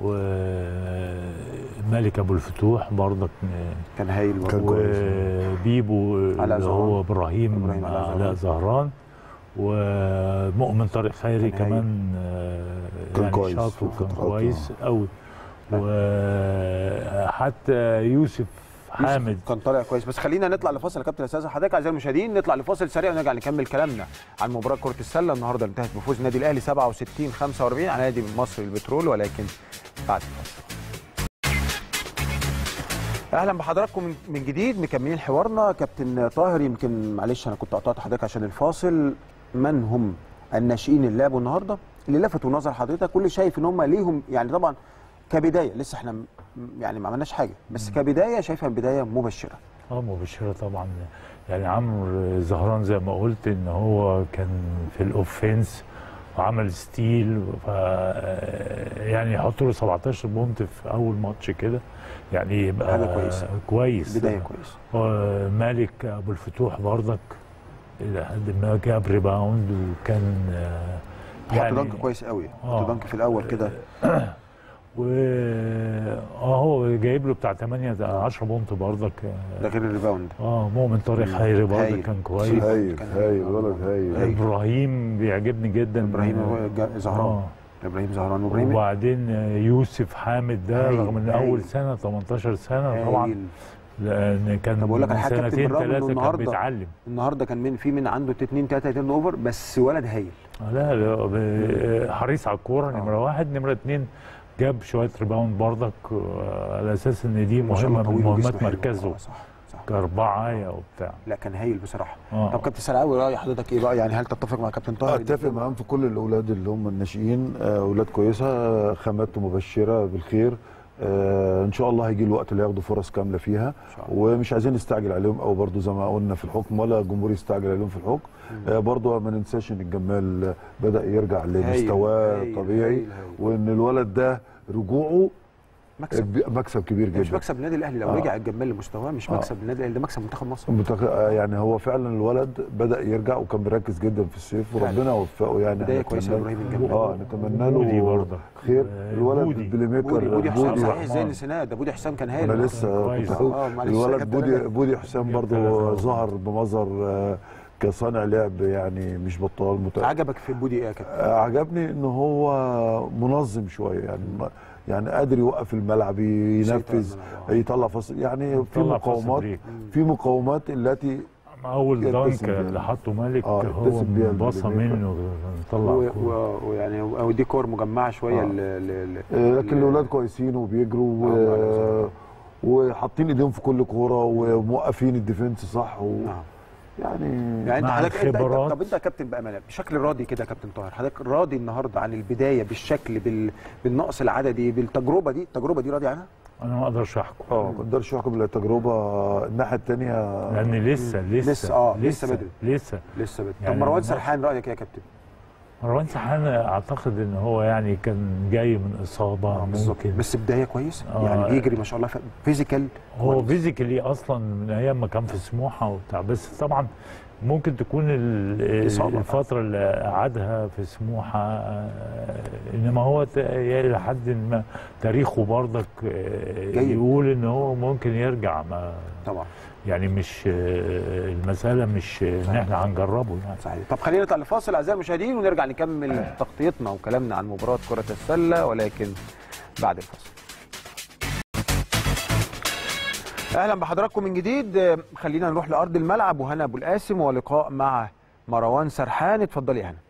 ومالك ابو الفتوح برضك آه، كان هايل برضه. كان كويس. وبيبو علاء اللي زهران. هو ابراهيم إبراهيم علاء زهران. علاء زهران ومؤمن طارق خيري كان هايل. كمان آه، كان يعني كويس شاط في وكان الفترات، كويس قوي وحتى يوسف حامد يوسف كان طالع كويس بس خلينا نطلع لفاصل يا كابتن استاذ حضرتك اعزائي المشاهدين نطلع لفاصل سريع ونرجع نكمل كلامنا عن مباراه كره السله النهارده انتهت بفوز النادي الاهلي 67 45 على نادي مصر البترول ولكن بعد الفاصل اهلا بحضراتكم من- من جديد مكملين حوارنا كابتن طاهر يمكن معلش انا كنت قطعت حضرتك عشان الفاصل من هم الناشئين اللي لعبوا النهارده اللي لفتوا نظر حضرتك واللي شايف ان هم ليهم يعني طبعا كبدايه لسه احنا م- يعني ما عملناش حاجه بس كبدايه شايفها بدايه مبشره اه مبشرة طبعا يعني عمرو زهران زي ما قلت ان هو كان في الاوفنس وعمل ستيل ف يعني يحط له 17 بونت في اول ماتش كده يعني يبقى حاجة كويسة. كويس بدايه كويسه ومالك ابو الفتوح برضك الى حد ما جاب ريباوند وكان آه، حط دنك كويس قوي حط آه. دنك في الاول كده و اه هو جايب له بتاع 8 10 بونت برضك ده غير الريباوند اه مؤمن طارق خيري برضه هايل. كان كويس هايل كان- هايل ولد هايل هايل. ابراهيم بيعجبني جدا ابراهيم هو جا- زهران اه ابراهيم زهران وابراهيم وبعدين يوسف حامد ده هايل، رغم ان هايل. اول سنه 18 سنه طبعا هايل. لان كان طب أقول لك على من حاجة يا كابتن، سنتين بالرغم إنه ثلاثه كان النهاردة بيتعلم النهارده كان من في من عنده 2 3 2 اوفر بس ولد هايل لا لا ب- حريص على الكوره آه. نمره واحد نمره اثنين جاب شويه ريباوند برضك آه، على اساس ان دي ما شاء الله مهمه من طويل وجسمه مهمات حلو. مركزه آه، صح صح كاربعه وبتاع لا كان هايل بصراحه آه. طب كابتن سلاوي راي حضرتك ايه بقى يعني هل تتفق مع كابتن طاهر اتفق معاهم في كل الاولاد اللي هم الناشئين آه، اولاد كويسه آه، خامات مبشره بالخير آه، ان شاء الله هيجي الوقت اللي ياخدوا فرص كامله فيها إن شاء الله. ومش عايزين نستعجل عليهم او برضو زي ما قلنا في الحكم ولا الجمهور يستعجل عليهم في الحكم آه، برضو ما ننساش ان الجمال آه، بدا يرجع لمستواه هايل، الطبيعي هايل، هايل. وان الولد ده رجوعه مكسب ب- مكسب كبير يعني مش جدا مكسب النادي الاهلي لو آه. رجع الجمال لمستواه مش آه. مكسب النادي الاهلي ده مكسب منتخب مصر متخ... آه، يعني هو فعلا الولد بدا يرجع وكان مركز جدا في الصيف فعلا. وربنا يوفقه يعني بدايه إحنا كويسه نتمنى- لابراهيم الجمال اه نتمنى بودي له برضك خير آه، الولد بودي. البلاي ميكر بودي بودي حسام بودي صحيح ازاي الرحمن. نسيناه ده بودي حسام كان هايل انا لسه كويس. كنت هقول آه، معلش، الولد كابتن بودي أنا- بودي حسام جاب برضو ثلاثة. ظهر بمظهر آه، كصانع لعب يعني مش بطال مت... عجبك في بودي ايه يا كابتن آه، عجبني ان هو منظم شويه يعني يعني قادر يوقف الملعب ينفذ آه. يطلع فصل يعني في طلع فاست مقاومات بريك. في مقاومات التي اول يلتزم دانك بيها. اللي حطه مالك آه، هو يلتزم بيها باصه البلاي ميكر. منه طلع و- الكورة. و- ويعني ودي كور مجمعه شويه آه. ل- ل- ل- آه، لكن ل- الاولاد كويسين وبيجروا آه، و... وعلى وحاطين ايديهم في كل كوره وموقفين الديفنس صح و... نعم. يعني يعني انت مع حضرتك انت- انت الخبرات. طب انت يا كابتن بامانه بشكل راضي كده يا كابتن طاهر حضرتك راضي النهارده عن البدايه بالشكل بال... بالنقص العددي بالتجربه دي التجربه دي راضي عنها؟ انا ما اقدرش احكم اه ما اقدرش احكم التجربه الناحيه الثانيه لان لسه لسه لسه، آه، لسه بدري. لسه لسه بت... يعني طب مروان الماتش- سرحان رايك ايه يا كابتن؟ مروان سرحان اعتقد ان هو يعني كان جاي من اصابه بالظبط ممكن بس بدايه كويسه آه. يعني بيجري ما شاء الله فيزيكال هو فيزيكالي اصلا من ايام ما كان في سموحه وبتاع بس طبعا ممكن تكون ال- إصابة. الفتره اللي قعدها في سموحه آه، انما هو ت- الى حد ما تاريخه برضك آه، جيد. يقول ان هو ممكن يرجع ما طبعا يعني مش آه، المساله مش ان احنا هنجربه يعني صحيح طب خلينا نطلع لفاصل اعزائي المشاهدين ونرجع نكمل تغطيتنا وكلامنا عن مباراه كره السله ولكن بعد الفاصل اهلا بحضراتكم من جديد آه، خلينا نروح لارض الملعب وهنا ابو القاسم ولقاء مع مروان سرحان اتفضلي يا هنا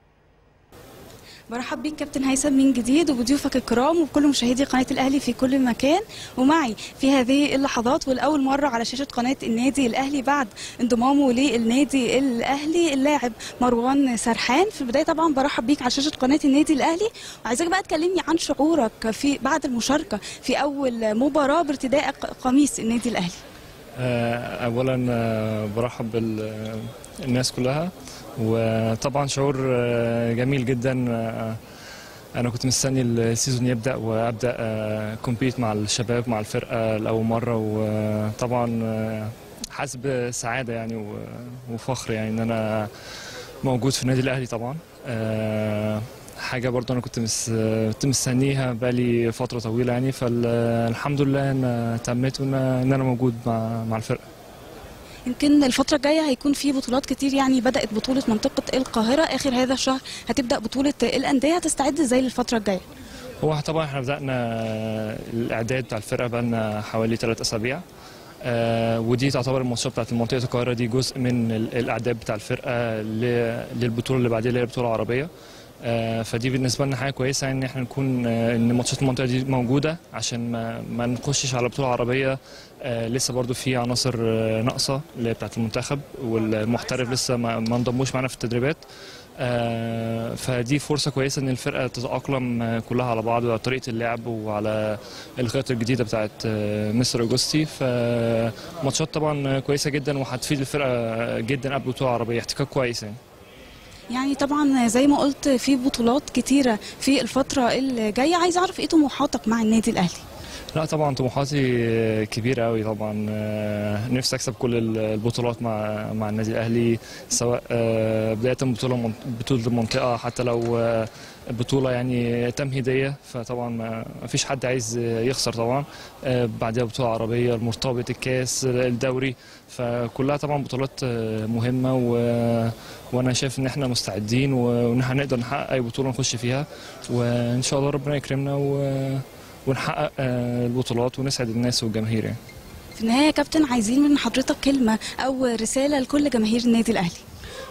برحب بيك كابتن هيثم من جديد وبضيوفك الكرام وبكل مشاهدي قناه الاهلي في كل مكان ومعي في هذه اللحظات والاول مره على شاشه قناه النادي الاهلي بعد انضمامه للنادي الاهلي اللاعب مروان سرحان في البدايه طبعا برحب بيك على شاشه قناه النادي الاهلي وعايزاك بقى تكلمني عن شعورك في بعد المشاركه في اول مباراه بارتداء قميص النادي الاهلي آه، اولا آه، برحب بالناس كلها وطبعا شعور آه، جميل جدا آه، انا كنت مستني السيزون يبدا وابدا كومبيت مع الشباب مع الفرقه لاول مره وطبعا آه، حاسس بسعاده يعني و- وفخر يعني ان انا موجود في النادي الاهلي طبعا آه، حاجه برضه انا كنت مس... كنت مستنيها بقالي فتره طويله يعني فالحمد لله ان تمت وان إن انا موجود مع مع الفرقه يمكن الفترة الجاية هيكون في بطولات كتير يعني بدأت بطولة منطقة القاهرة آخر هذا الشهر هتبدأ بطولة الأندية هتستعد ازاي للفترة الجاية؟ هو طبعا احنا بدأنا الإعداد بتاع الفرقة بقالنا حوالي ثلاث أسابيع آه ودي تعتبر الماتشات بتاعت منطقة القاهرة دي جزء من ال- الإعداد بتاع الفرقة ل- للبطولة اللي بعديها اللي هي البطولة العربية آه فدي بالنسبة لنا حاجة كويسة يعني ان احنا نكون آه ان ماتشات المنطقة دي موجودة عشان ما, ما نخشش على بطولة عربية آه لسه برضو في عناصر آه ناقصة اللي هي بتاعت المنتخب والمحترف لسه ما, ما انضموش معانا في التدريبات آه، فدي فرصة كويسة إن الفرقة تتأقلم آه، كلها على بعض وعلى طريقة اللعب وعلى الخطط الجديدة بتاعت آه، مستر أوجوستي فماتشات طبعا كويسة جدا وهتفيد الفرقة جدا قبل البطولة العربية احتكاك كويس يعني يعني طبعا زي ما قلت في بطولات كتيرة في الفترة الجاية عايز أعرف إيه طموحاتك مع النادي الأهلي؟ لا طبعا طموحاتي كبيرة قوي طبعا آه، نفسي أكسب كل البطولات مع مع النادي الأهلي سواء آه، بداية من بطولة من- بطولة المنطقة حتى لو آه، بطولة يعني تمهيدية فطبعا ما ما فيش حد عايز يخسر طبعا آه، بعدها بطولة عربية المرتبط الكاس الدوري فكلها طبعا بطولات آه، مهمة و... وأنا شايف إن إحنا مستعدين وإن إحنا نقدر نحقق أي بطولة نخش فيها وإن شاء الله ربنا يكرمنا و... ونحقق آه، البطولات ونسعد الناس والجماهير يعني. في النهاية يا كابتن عايزين من حضرتك كلمة أو رسالة لكل جماهير النادي الأهلي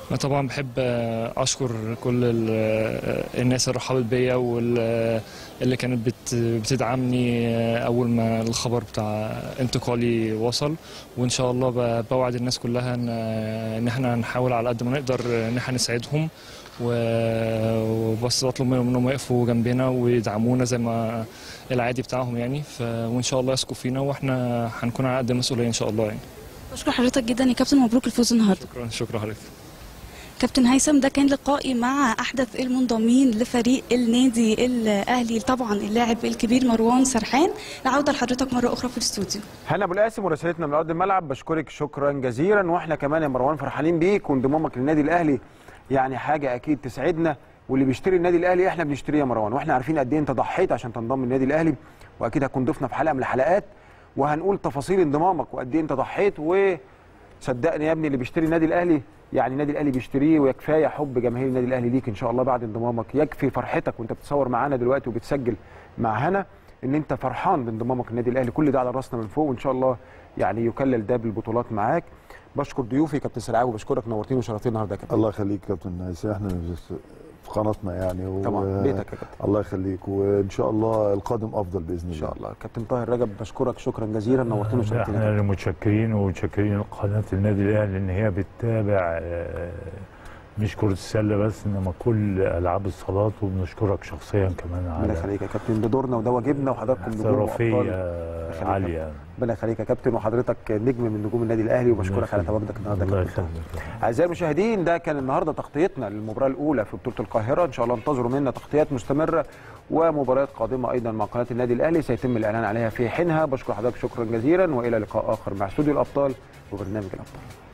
انا طبعا بحب آه، اشكر كل ال- آه، الناس اللي رحبت بيا واللي كانت بت- بتدعمني آه، اول ما الخبر بتاع انتقالي وصل وان شاء الله ب- بوعد الناس كلها ان ان احنا هنحاول على قد ما نقدر ان احنا نساعدهم و- وبس بطلب منهم انهم يقفوا جنبنا ويدعمونا زي ما العادي بتاعهم يعني ف... وان شاء الله يثقوا فينا واحنا هنكون على قد المسؤوليه ان شاء الله يعني بشكر حضرتك جدا يا كابتن مبروك الفوز النهارده شكرا شكرا حضرتك كابتن هيثم ده كان لقائي مع احدث المنضمين لفريق النادي الاهلي طبعا اللاعب الكبير مروان سرحان العوده لحضرتك مره اخرى في الاستوديو هنا ابو القاسم ورسالتنا من ارض الملعب بشكرك شكرا جزيلا واحنا كمان يا مروان فرحانين بيك وانضمامك للنادي الاهلي يعني حاجه اكيد تسعدنا واللي بيشتري النادي الاهلي احنا بنشتريه يا مروان واحنا عارفين قد ايه انت ضحيت عشان تنضم للنادي الاهلي واكيد هتكون ضيفنا في حلقه من الحلقات وهنقول تفاصيل انضمامك وقد ايه انت ضحيت وصدقني يا ابني اللي بيشتري النادي الاهلي يعني النادي الاهلي بيشتريه ويكفايه حب جماهير النادي الاهلي ليك ان شاء الله بعد انضمامك يكفي فرحتك وانت بتصور معانا دلوقتي وبتسجل مع هنا ان انت فرحان بانضمامك للنادي الاهلي كل ده على راسنا من فوق وان شاء الله يعني يكلل ده بالبطولات معاك بشكر ضيوفي كابتن سلعاوي وبشكرك نورتني وشرفتني النهارده يا كابتن الله يخليك كابتن هيثم احنا بس- في قناتنا يعني و... طبعا بيتك يا كابتن الله يخليك وان شاء الله القادم افضل باذن ان الله شاء الله كابتن طاهر رجب بشكرك شكرا جزيلا نورتني وشرفتني يا احنا كابتن. اللي متشكرين ومتشكرين لقناه النادي الاهلي ان هي بتتابع آه، مش كره السله بس انما كل العاب الصالات وبنشكرك شخصيا كمان ربنا على يخليك يا كابتن ده دورنا وده واجبنا وحضراتكم نجوم احترافيه وابطال يخليك يا عاليه ربنا يخليك يا كابتن وحضرتك نجم من نجوم النادي الاهلي وبشكرك على تواجدك النهارده يا الله كابتن طاهر. يخليك اعزائي المشاهدين ده كان النهارده تغطيتنا للمباراه الاولى في بطوله القاهره ان شاء الله انتظروا منا تغطيات مستمره ومباريات قادمه ايضا مع قناه النادي الاهلي سيتم الاعلان عليها في حينها بشكر حضرتك شكرا جزيلا والى لقاء اخر مع استوديو الابطال وبرنامج الابطال